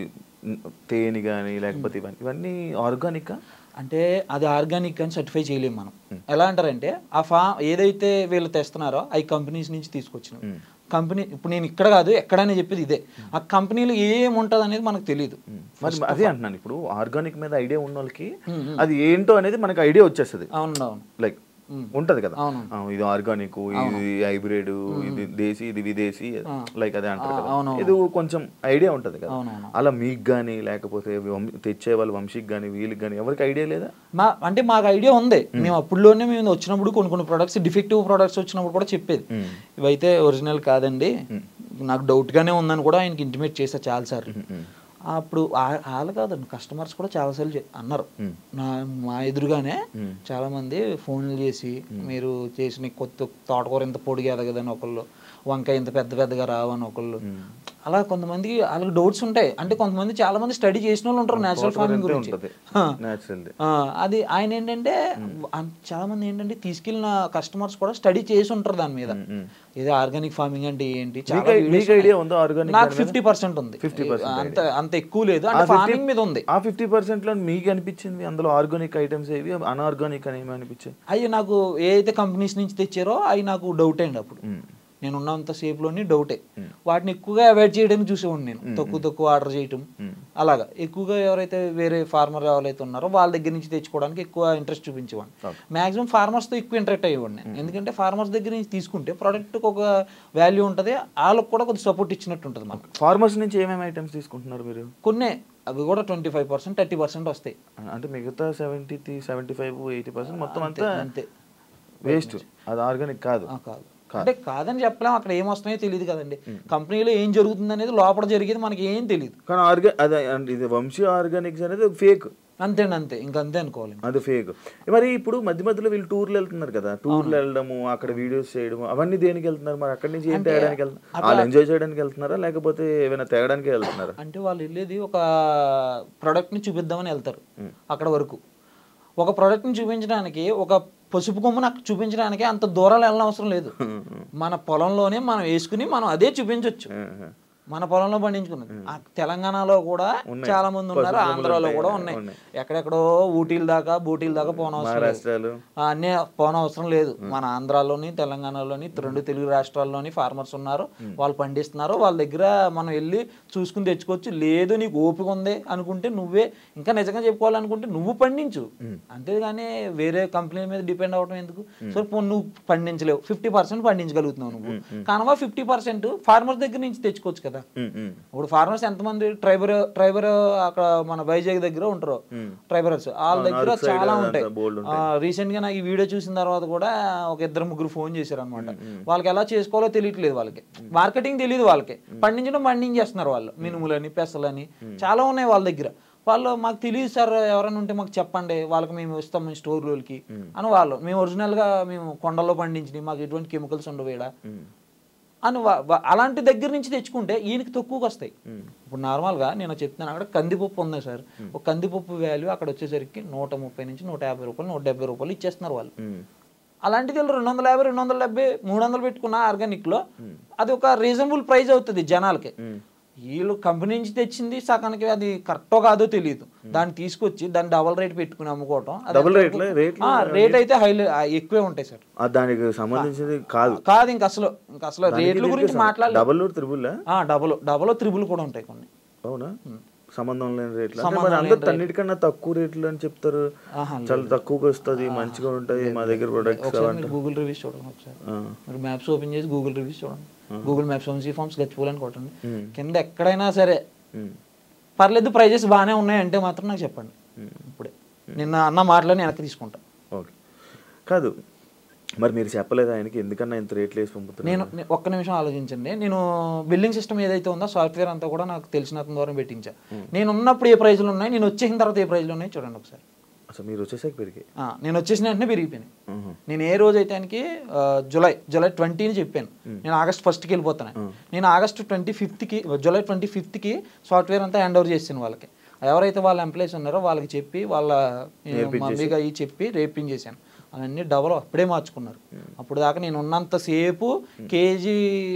తేనె కానీ లేకపోతే ఇవన్నీ ఇవన్నీ ఆర్గానిక్ అంటే అది ఆర్గానిక్ అని సర్టిఫై చేయలేము మనం ఎలా అంటారంటే ఆ ఫా ఏదైతే వీళ్ళు తెస్తున్నారో అవి కంపెనీస్ నుంచి తీసుకొచ్చినాం కంపెనీ ఇప్పుడు నేను ఇక్కడ కాదు ఎక్కడైనా చెప్పేది ఇదే ఆ కంపెనీలో ఏం ఉంటుంది అనేది మనకు తెలియదు మరి అదే అంటున్నాను ఇప్పుడు ఆర్గానిక్ మీద ఐడియా ఉన్న వాళ్ళకి అది ఏంటో అనేది మనకు ఐడియా వచ్చేస్తుంది అవును అవును లైక్ ఉంటది కదా అవును. ఆ, ఇది ఆర్గానిక్ ఇది హైబ్రిడ్ ఇది దేశీ ఇది విదేశీ లైక్ అదే అంటారు కదా అవును, ఇది కొంచెం ఐడియా ఉంటది కదా అవునవును అలా మీకు కానీ లేకపోతే వం- తెచ్చే వాళ్ళ వంశీకి కానీ వీళ్ళకి కానీ ఎవరికి ఐడియా లేదా మా అంటే మాకు ఐడియా ఉంది మేము అప్పుడులోనే మేము వచ్చినప్పుడు కొన్ని కొన్ని ప్రొడక్ట్స్ డిఫెక్టివ్ ప్రొడక్ట్స్ వచ్చినప్పుడు కూడా చెప్పేది ఇవైతే ఒరిజినల్ కాదండి నాకు డౌట్ గానే ఉందని కూడా ఆయనకి ఇంటిమేట్ చేసా చాలా సార్లు అప్పుడు ఆ- వాళ్ళు కాదండి కస్టమర్స్ కూడా చాలాసార్లు చె- అన్నారు నా మా ఎదురుగానే చాలా మంది ఫోన్లు చేసి మీరు చేసిన కొత్త తోటకూర ఇంత పొడిగా ఎదగదని ఒకళ్ళు వంకాయ ఇంత పెద్ద పెద్దగా రావని ఒకళ్ళు అలా కొంతమంది వాళ్ళకి డౌట్స్ ఉంటాయి అంటే కొంతమంది చాలా మంది స్టడీ చేసిన వాళ్ళు ఉంటారు నేచురల్ ఫార్మింగ్ గురించి ఉంటది హా. న్యాచురల్ ఆ, అది ఆయన ఏంటంటే అన్- చాలా మంది ఏంటంటే తీసుకెళ్ళిన కస్టమర్స్ కూడా స్టడీ చేసి ఉంటారు దాని మీద ఇది ఆర్గానిక్ ఫార్మింగ్ అంటే ఏంటి చాలా మీకు videos మీకు ఐడియా ఉన్నాయి. ఉందా ఆర్గానిక్ నాకు ఫిఫ్టీ పర్సెంట్ ఉంది 50% అంత అంత ఎక్కువ లేదు అంటే ఫార్మింగ్ మీద ఉంది ఆ ఫిఫ్టీ పర్సెంట్ లో మీకు అనిపించింది అందులో ఆర్గానిక్ ఐటమ్స్ ఏవి అన్ఆర్గానిక్ అని ఏమి అనిపించాయి అవి నాకు ఏ అయితే కంపెనీస్ నుంచి తెచ్చారో అవి నాకు డౌట్ అయింది అప్పుడు నేను ఉన్నంత సేపు లోని డౌటే వాటిని ఎక్కువగా అవాయిడ్ చేయడానికి చూసేవాడిని నేను తక్కువ తక్కువ ఆర్డర్ చేయటం అలాగా ఎక్కువగా ఎవరైతే వేరే ఫార్మర్ ఎవరైతే ఉన్నారో వాళ్ళ దగ్గర నుంచి తెచ్చుకోవడానికి ఎక్కువ ఇంట్రెస్ట్ చూపించేవాడిని మాక్సిమం ఫార్మర్స్తో ఎక్కువ ఇంటరాక్ట్ అయ్యేవాడిని నేను. ఎందుకంటే ఫార్మర్స్ దగ్గర నుంచి తీసుకుంటే ప్రోడక్ట్కి ఒక వాల్యూ ఉంటుంది వాళ్ళకి కూడా కొద్దిగా సపోర్ట్ ఇచ్చినట్టు ఉంటుంది మనకు ఫార్మర్స్ నుంచి ఏమేమి ఐటమ్స్ తీసుకుంటున్నారు మీరు కొన్నే అవి కూడా twenty five percent thirty percent వస్తాయి అంటే మిగతా seventy seventy five eighty percent మొత్తం అంతా అంతే వేస్ట్ అది ఆర్గానిక్ కాదు ఆ, కాదు అంటే కాదని చెప్పలేం అక్కడ ఏం వస్తున్నాయో తెలియదు కదండి కంపెనీలో ఏం జరుగుతుంది అనేది లోపల జరిగేది మనకి ఏం తెలియదు కానీ ఆర్గా అదే అంటే ఇది వంశీ ఆర్గానిక్స్ అనేది ఫేక్ అంతేండి అంతే ఇంకంతే అనుకోవాలి అది ఫేక్ మరి ఇప్పుడు మధ్య మధ్యలో వీళ్ళు టూర్లు వెళ్తున్నారు కదా టూర్లు వెళ్ళడము అక్కడ వీడియోస్ చేయడము అవన్నీ దేనికి వెళ్తున్నారు మరి అక్కడి నుంచి ఏం తేయడానికి వెళ్తున్నారు వాళ్ళు ఎంజాయ్ చేయడానికి వెళ్తున్నారా లేకపోతే ఏమైనా తేయడానికి వెళ్తున్నారా అంటే వాళ్ళు వెళ్ళేది ఒక ప్రోడక్ట్ని చూపిద్దామని వెళ్తారు అక్కడ వరకు ఒక ప్రోడక్ట్ని చూపించడానికి ఒక పసుపు కొమ్మును అక్కడ చూపించడానికి అంత దూరాలు వెళ్ళిన అవసరం లేదు మన పొలంలోనే మనం వేసుకుని మనం అదే చూపించవచ్చు మన పొలంలో పండించుకున్నది ఆ తెలంగాణలో కూడా చాలా మంది ఉన్నారు ఆంధ్రాలో కూడా ఉన్నాయి ఎక్కడెక్కడో ఊటీల దాకా బూటీల దాకా పోనవసరం లేదు మహారాష్ట్రలు ఆ, అన్నీ పోనవసరం లేదు మన ఆంధ్రాలోని తెలంగాణలోని రెండు తెలుగు రాష్ట్రాల్లోని ఫార్మర్స్ ఉన్నారు వాళ్ళు పండిస్తున్నారు వాళ్ళ దగ్గర మనం వెళ్ళి చూసుకుని తెచ్చుకోవచ్చు లేదు నీకు ఓపిక ఉంది అనుకుంటే నువ్వే ఇంకా నిజంగా చెప్పుకోవాలనుకుంటే నువ్వు పండించు అంతేగాని వేరే కంపెనీ మీద డిపెండ్ అవడం ఎందుకు సో పో- నువ్వు పండించలేవు ఫిఫ్టీ పర్సెంట్ పండించగలుగుతున్నావు నువ్వు కనుక ఫిఫ్టీ పర్సెంట్ ఫార్మర్స్ దగ్గర నుంచి తెచ్చుకోవచ్చు కదా ఉమ్, ఉమ్. ఇప్పుడు ఫార్మర్స్ ఎంతమంది ట్రైబర్ ట్రైబర్ అక్కడ మన వైజాగ్ దగ్గర ఉంటారు ట్రైబర్స్ వాళ్ళ దగ్గర చాలా ఉంటాయి bold రీసెంట్ గా నాకు ఈ వీడియో చూసిన తర్వాత కూడా ఒక ఇద్దరు ముగ్గురు ఫోన్ చేశారు అనమాట వాళ్ళకి ఎలా చేసుకోవాలో తెలియట్లేదు వాళ్ళకి మార్కెటింగ్ తెలియదు వాళ్ళకి పండించడం పండించేస్తున్నారు వాళ్ళు మినుములని పెసలని చాలా ఉన్నాయి వాళ్ళ దగ్గర వాళ్ళు మాకు తెలియదు సార్ ఎవరైనా ఉంటే మాకు చెప్పండి వాళ్ళకి మేము ఇస్తాం మేము స్టోర్లోకి అని వాళ్ళు మేము ఒరిజినల్ గా మేము కొండల్లో పండించినవి మాకు ఎటువంటి కెమికల్స్ ఉండవు ఈడ అని వా- వా- అలాంటి దగ్గర నుంచి తెచ్చుకుంటే ఈయనకి తక్కువకి వస్తాయి ఇప్పుడు నార్మల్గా నేను చెప్తున్నాను అక్కడ కందిపప్పు ఉంది సార్ ఒక కందిపప్పు వాల్యూ అక్కడ వచ్చేసరికి నూట ముప్పై నుంచి నూట యాభై రూపాయలు నూట డెబ్బై రూపాయలు ఇచ్చేస్తున్నారు వాళ్ళు ఉమ్. అలాంటిది వీళ్ళు రెండు వందల యాభై రెండు వందల డెబ్బై మూడు వందలు పెట్టుకున్న ఆర్గానిక్లో అది ఒక రీజనబుల్ ప్రైస్ అవుతుంది జనాలకి వీళ్ళు కంపెనీ నుంచి తెచ్చింది సగానికి అది కరెక్టో కాదో తెలియదు దాన్ని తీసుకొచ్చి దాన్ని డబల్ రేట్ పెట్టుకుని అమ్ముకోవటం అది డబుల్ రేట్లే రేట్లు ఆ, రేట్ అయితే హై ఎక్కువే ఉంటాయి సార్ ఆ, దానికి సంబంధించింది కాదు కాదు ఇంక అసలు ఇంక అసలు రేట్ల గురించి మాట్లాడలేదు double triple double double triple కూడా ఉంటాయి కొన్ని అవునా సంబంధం లేని రేట్లు అంటే మరి అందరు అన్నిటికన్నా తక్కువ రేట్లు అని చెప్తారు ఆహా, చాలా తక్కువగా వస్తుంది మంచిగా ఉంటాయి మా దగ్గర ప్రొడక్ట్స్ ఒకసారి మీరు గూగుల్ రివ్యూస్ చూడండి ఒకసారి మీరు మ్యాప్స్ ఓపెన్ చేసి గూగుల్ రివ్యూస్ చూడండి గూగుల్ మ్యాప్స్ వంశీ ఫార్మ్స్ గచ్చిపోలని కొట్టండి కింద ఎక్కడైనా సరే పర్లేదు ప్రైజెస్ బాగానే ఉన్నాయి అంటే మాత్రం నాకు చెప్పండి ఇప్పుడే నిన్న అన్న మాటలని వెనక్కి తీసుకుంటా ఓకే కాదు మరి మీరు చెప్పలేదు ఆయనకి ఎందుకన్నా ఇంత రేట్లు వేసి పంపుతున్నారు నేను నే- ఒక్క నిమిషం ఆలోచించండి నేను బిల్డింగ్ సిస్టమ్ ఏదైతే ఉందో సాఫ్ట్వేర్ అంతా కూడా నాకు తెలిసిన అతని ద్వారా పెట్టించా నేను ఉన్నప్పుడు ఏ ప్రైజ్లు ఉన్నాయి నేను వచ్చేసిన తర్వాత ఏ ప్రైజ్లు ఉన్నాయి చూడండి ఒకసారి అసలు మీరు వచ్చేసాక పెరిగాయి ఆ, నేను వచ్చేసిన వెంటనే పెరిగిపోయినాయి మ్మ్. నేను ఏ రోజు అయితే ఆయనకి ఆ, జూలై జూలై ట్వంటీని చెప్పాను నేను ఆగస్ట్ ఫస్ట్కి వెళ్ళిపోతాను నేను ఆగస్ట్ ట్వంటీ ఫిఫ్త్కి జూలై ట్వంటీ ఫిఫ్త్కి సాఫ్ట్వేర్ అంతా హ్యాండ్ ఓవర్ చేసాను వాళ్ళకి ఎవరైతే వాళ్ళ ఎంప్లాయీస్ ఉన్నారో వాళ్ళకి చెప్పి వాళ్ళ మమ్మీగా అవి చెప్పి రేపింగ్ చేశాను అవన్నీ డబల్ అప్పుడే మార్చుకున్నారు అప్పుడు దాకా నేను ఉన్నంత సేపు కేజీ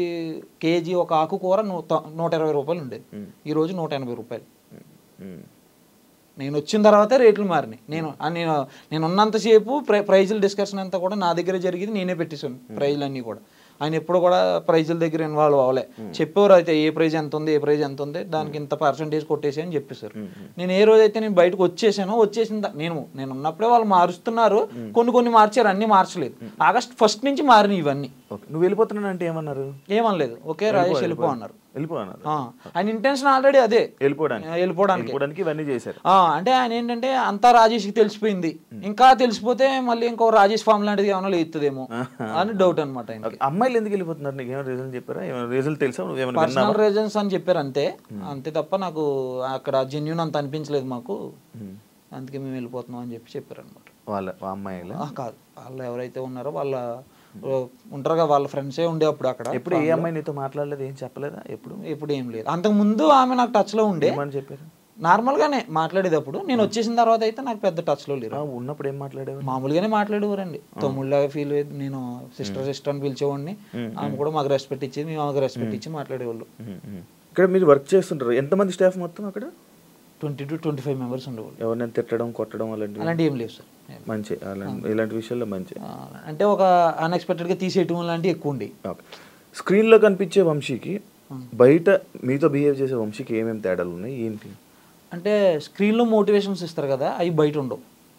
కేజీ ఒక ఆకుకూర నూట నూట ఇరవై రూపాయలు ఉండేది ఈ రోజు నూట ఎనభై రూపాయలు మ్మ్. నేను వచ్చిన తర్వాతే రేట్లు మారినాయి నేను ఆ నేను నేను ఉన్నంతసేపు ప్రై ప్రైజుల డిస్కషన్ అంతా కూడా నా దగ్గర జరిగింది నేనే పెట్టేశాను ప్రైజులు అన్నీ కూడా ఆయన ఎప్పుడు కూడా ప్రైజుల దగ్గర ఇన్వాల్వ్ అవ్వలే చెప్పేవారు అయితే ఏ ప్రైజ్ ఎంత ఉంది ఏ ప్రైజ్ ఎంత ఉంది దానికి ఇంత పర్సంటేజ్ కొట్టేసి అని చెప్పేశారు నేను ఏ రోజైతే నేను బయటకు వచ్చేసానో వచ్చేసిన త- నేను నేను ఉన్నప్పుడే వాళ్ళు మారుస్తున్నారు కొన్ని కొన్ని మార్చారు అన్ని మార్చలేదు ఆగస్ట్ ఫస్ట్ నుంచి మారినాయి ఇవన్నీ ఓకే నువ్వు వెళ్ళిపోతున్నానంటే ఏమన్నారు ఏమనలేదు ఓకే రాజేష్ వెళ్ళిపో అన్నారు వెళ్ళిపో అన్నారు ఆ, ఆయన ఇంటెన్షన్ ఆల్రెడీ అదే వెళ్ళిపోవడానికి ఆ, వెళ్ళిపోవడానికి వెళ్ళిపోవడానికి ఇవన్నీ చేశారు ఆ, అంటే ఆయన ఏంటంటే అంతా రాజేష్కి తెలిసిపోయింది ఇంకా తెలిసిపోతే మళ్ళీ ఇంకో రాజేష్ ఫామ్ లాంటిది ఏమైనా లేస్తుందేమో అని డౌట్ అనమాట ఆయన ఓకే. అమ్మాయిలు ఎందుకు వెళ్ళిపోతున్నారు నీకు ఏమైనా రీజన్ చెప్పారా ఏమైనా రీజన్ తెలుసా నువ్వు ఏమైనా విన్నావా పర్సనల్ రీజన్స్ అని చెప్పారు అంతే అంతే తప్ప నాకు అక్కడ జెన్యున్ అంత అనిపించలేదు మాకు అందుకే మేము వెళ్ళిపోతున్నాం అని చెప్పి చెప్పారు అనమాట వాళ్ళ ఆ అమ్మాయిలు కాదు వాళ్ళు ఎవరైతే ఉన్నారో వాళ్ళ ఉంటారు కదా వాళ్ళ ఫ్రెండ్సే ఉండే అప్పుడు అక్కడ ఎప్పుడు ఏ అమ్మాయి నీతో మాట్లాడలేదు ఏం చెప్పలేదా ఎప్పుడు ఇప్పుడు ఏం లేదు అంతకు ముందు ఆమె నాకు టచ్ లో ఉండే ఏమని చెప్పారు నార్మల్ గానే మాట్లాడేటప్పుడు నేను వచ్చేసిన తర్వాత అయితే నాకు పెద్ద టచ్ లో లేరు ఆ, ఉన్నప్పుడు ఏం మాట్లాడేవారు మామూలుగానే మాట్లాడేవారండి తమ్ముళ్ళగా ఫీల్ అయ్యేది నేను సిస్టర్ సిస్టర్ అని పిలిచేవాడిని ఆమె కూడా మాకు రెస్పెక్ట్ ఇచ్చేది మేము ఆమెకు రెస్పెక్ట్ ఇచ్చి మాట్లాడేవాళ్ళు మ్మ్, మ్మ్. ఇక్కడ మీరు వర్క్ చేస్తుంటారు ఎంతమంది స్టాఫ్ మొత్తం అక్కడ twenty two twenty five members ఉండేవాళ్ళు ఎవరినైనా తిట్టడం కొట్టడం అలాంటివి అలాంటివి ఏం లేవు సార్ మంచి అలాంటి ఇలాంటి విషయాల్లో మంచి ఆ, అంటే ఒక అన్ఎక్స్పెక్టెడ్గా తీసేయటం లాంటివి ఎక్కువ ఉండి ఓకే స్క్రీన్లో కనిపించే వంశీకి బయట మీతో బిహేవ్ చేసే వంశీకి ఏమేమి తేడాలు ఉన్నాయి ఏంటి అంటే స్క్రీన్లో మోటివేషన్స్ ఇస్తారు కదా అవి బయట ఉండవు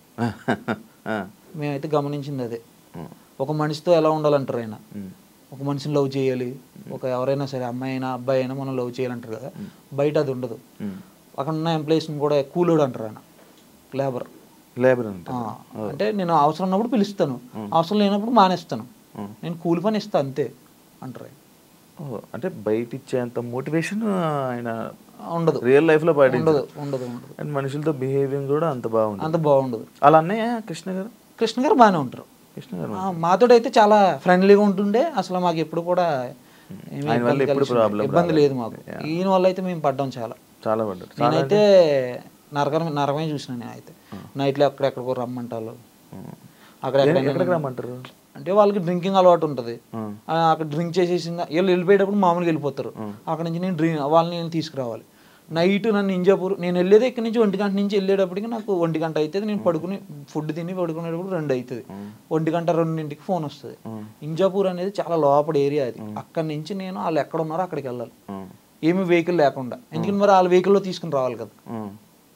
ఆ, మేమైతే గమనించింది అదే ఉమ్, ఒక మనిషితో ఎలా ఉండాలంటారు ఆయన ఉమ్, ఒక మనిషిని లవ్ చేయాలి ఒక ఎవరైనా సరే అమ్మాయి అయినా అబ్బాయి అయినా మనం లవ్ చేయాలంటారు కదా బయట అది ఉండదు ఉమ్. అక్కడ ఉన్న ఎంప్లాయీస్ని కూడా కూలోడు అంటారు ఆయన లేబర్ లేబర్ అంటే అంటే నేను అవసరం ఉన్నప్పుడు పిలుస్తాను అవసరం లేనప్పుడు మానేస్తాను నేను కూలి పని ఇస్తా అంతే అంటారు ఆయన. ఓ, అంటే బయట ఇచ్చేంత మోటివేషన్ ఆయన ఉండదు రియల్ లైఫ్లో పాటించారు ఉండదు ఉండదు ఉండదు అండ్ మనుషులతో బిహేవింగ్ కూడా అంత బాగుంది అంత బాగుండదు అలా అన్నయ్య కృష్ణ గారు కృష్ణ గారు బాగానే ఉంటారు కృష్ణ గారు ఆ, మాతోడైతే చాలా ఫ్రెండ్లీగా ఉంటుండే అసలు మాకు ఎప్పుడు కూడా ఏమీ ఆయన వల్ల ఇబ్బంది ఎప్పుడు కలిగింది- problem ఇబ్బంది రాలేదు. లేదు మాకు ఈయన వల్ల అయితే మేము పడ్డాం చాలా చాలా పడ్డారు నేనైతే నరకమే నరకమే చూసిన నేను అయితే నైట్లో అక్కడెక్కడికో రమ్మంటారు అక్కడ ఎక్కడికి రమ్మంటారు అంటే వాళ్ళకి డ్రింకింగ్ అలవాటు ఉంటుంది ఉమ్, ఆ, అక్కడ డ్రింక్ చేసేసింది వీళ్ళు వెళ్ళిపోయేటప్పుడు మామూలుగా వెళ్ళిపోతారు అక్కడ నుంచి నేను డ్రింక్ వాళ్ళని నేను తీసుకురావాలి నైట్ నన్ను ఇంజాపూర్ నేను వెళ్ళేది ఇక్కడి నుంచి ఒంటి గంట నుంచి వెళ్ళేటప్పటికి నాకు ఒంటి గంట అవుతుంది నేను పడుకుని ఫుడ్ తిని పడుకునేటప్పుడు రెండు అవుతుంది ఒంటి గంట రెండింటికి ఫోన్ వస్తుంది ఇంజాపూర్ అనేది చాలా లోపల ఏరియా అది అక్కడి నుంచి నేను వాళ్ళు ఎక్కడ ఉన్నారో అక్కడికి వెళ్ళాలి ఉమ్, ఏమి వెహికల్ లేకుండా ఎందుకంటే మరి వాళ్ళ వెహికల్లో తీసుకుని రావాలి కదా ఉమ్.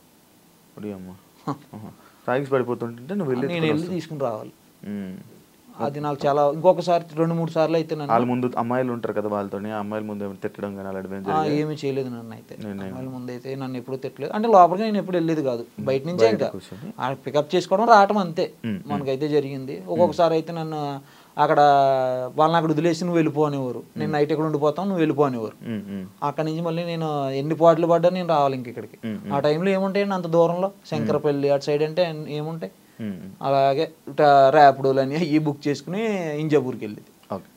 ఒడి అమ్మ ఉహు. తాగిసి పడిపోతుంటే నువ్వు వెళ్ళి నేను వెళ్ళి తీసుకుని రావాలి ఉమ్. అది నాకు చాలా ఇంకొకసారి రెండు మూడు సార్లు అయితే నన్ను వాళ్ళ ముందు అమ్మాయిలు ఉంటారు కదా వాళ్ళతోని ఆ అమ్మాయిల ముందు ఏమైనా తిట్టడం కానీ అలాంటివి ఏం ఆ, జరిగాయా? ఏమీ చేయలేదు నన్ను అయితే అమ్మాయిల ముందు అయితే నన్ను ఎప్పుడు తిట్టలేదు అంటే లోపలికి నేను ఎప్పుడు వెళ్ళేది కాదు బయట నుంచే ఇంకా కూర్చొని? పికప్ చేసుకోవడం రావటం అంతే మనకైతే జరిగింది ఒక్కొక్కసారి అయితే నన్ను అక్కడ వాళ్ళని అక్కడ వదిలేసి నువ్వు వెళ్ళిపో అనేవారు నేను నైట్ ఎక్కడ ఉండిపోతాం నువ్వు వెళ్ళిపో అనేవారు ఉమ్, ఉమ్. అక్కడ నుంచి మళ్ళీ నేను ఎన్ని పాటలు పడ్డా నేను రావాలి ఇంక ఇక్కడికి ఆ టైంలో ఏముంటాయండి అంత దూరంలో శంకరపల్లి అటు సైడ్ అంటే ఏముంటాయి ఉమ్, ఉమ్. అలాగే ర్యాపిడోలు అని అవి బుక్ చేసుకుని ఇంజాపూర్కి వెళ్ళేది ఓకే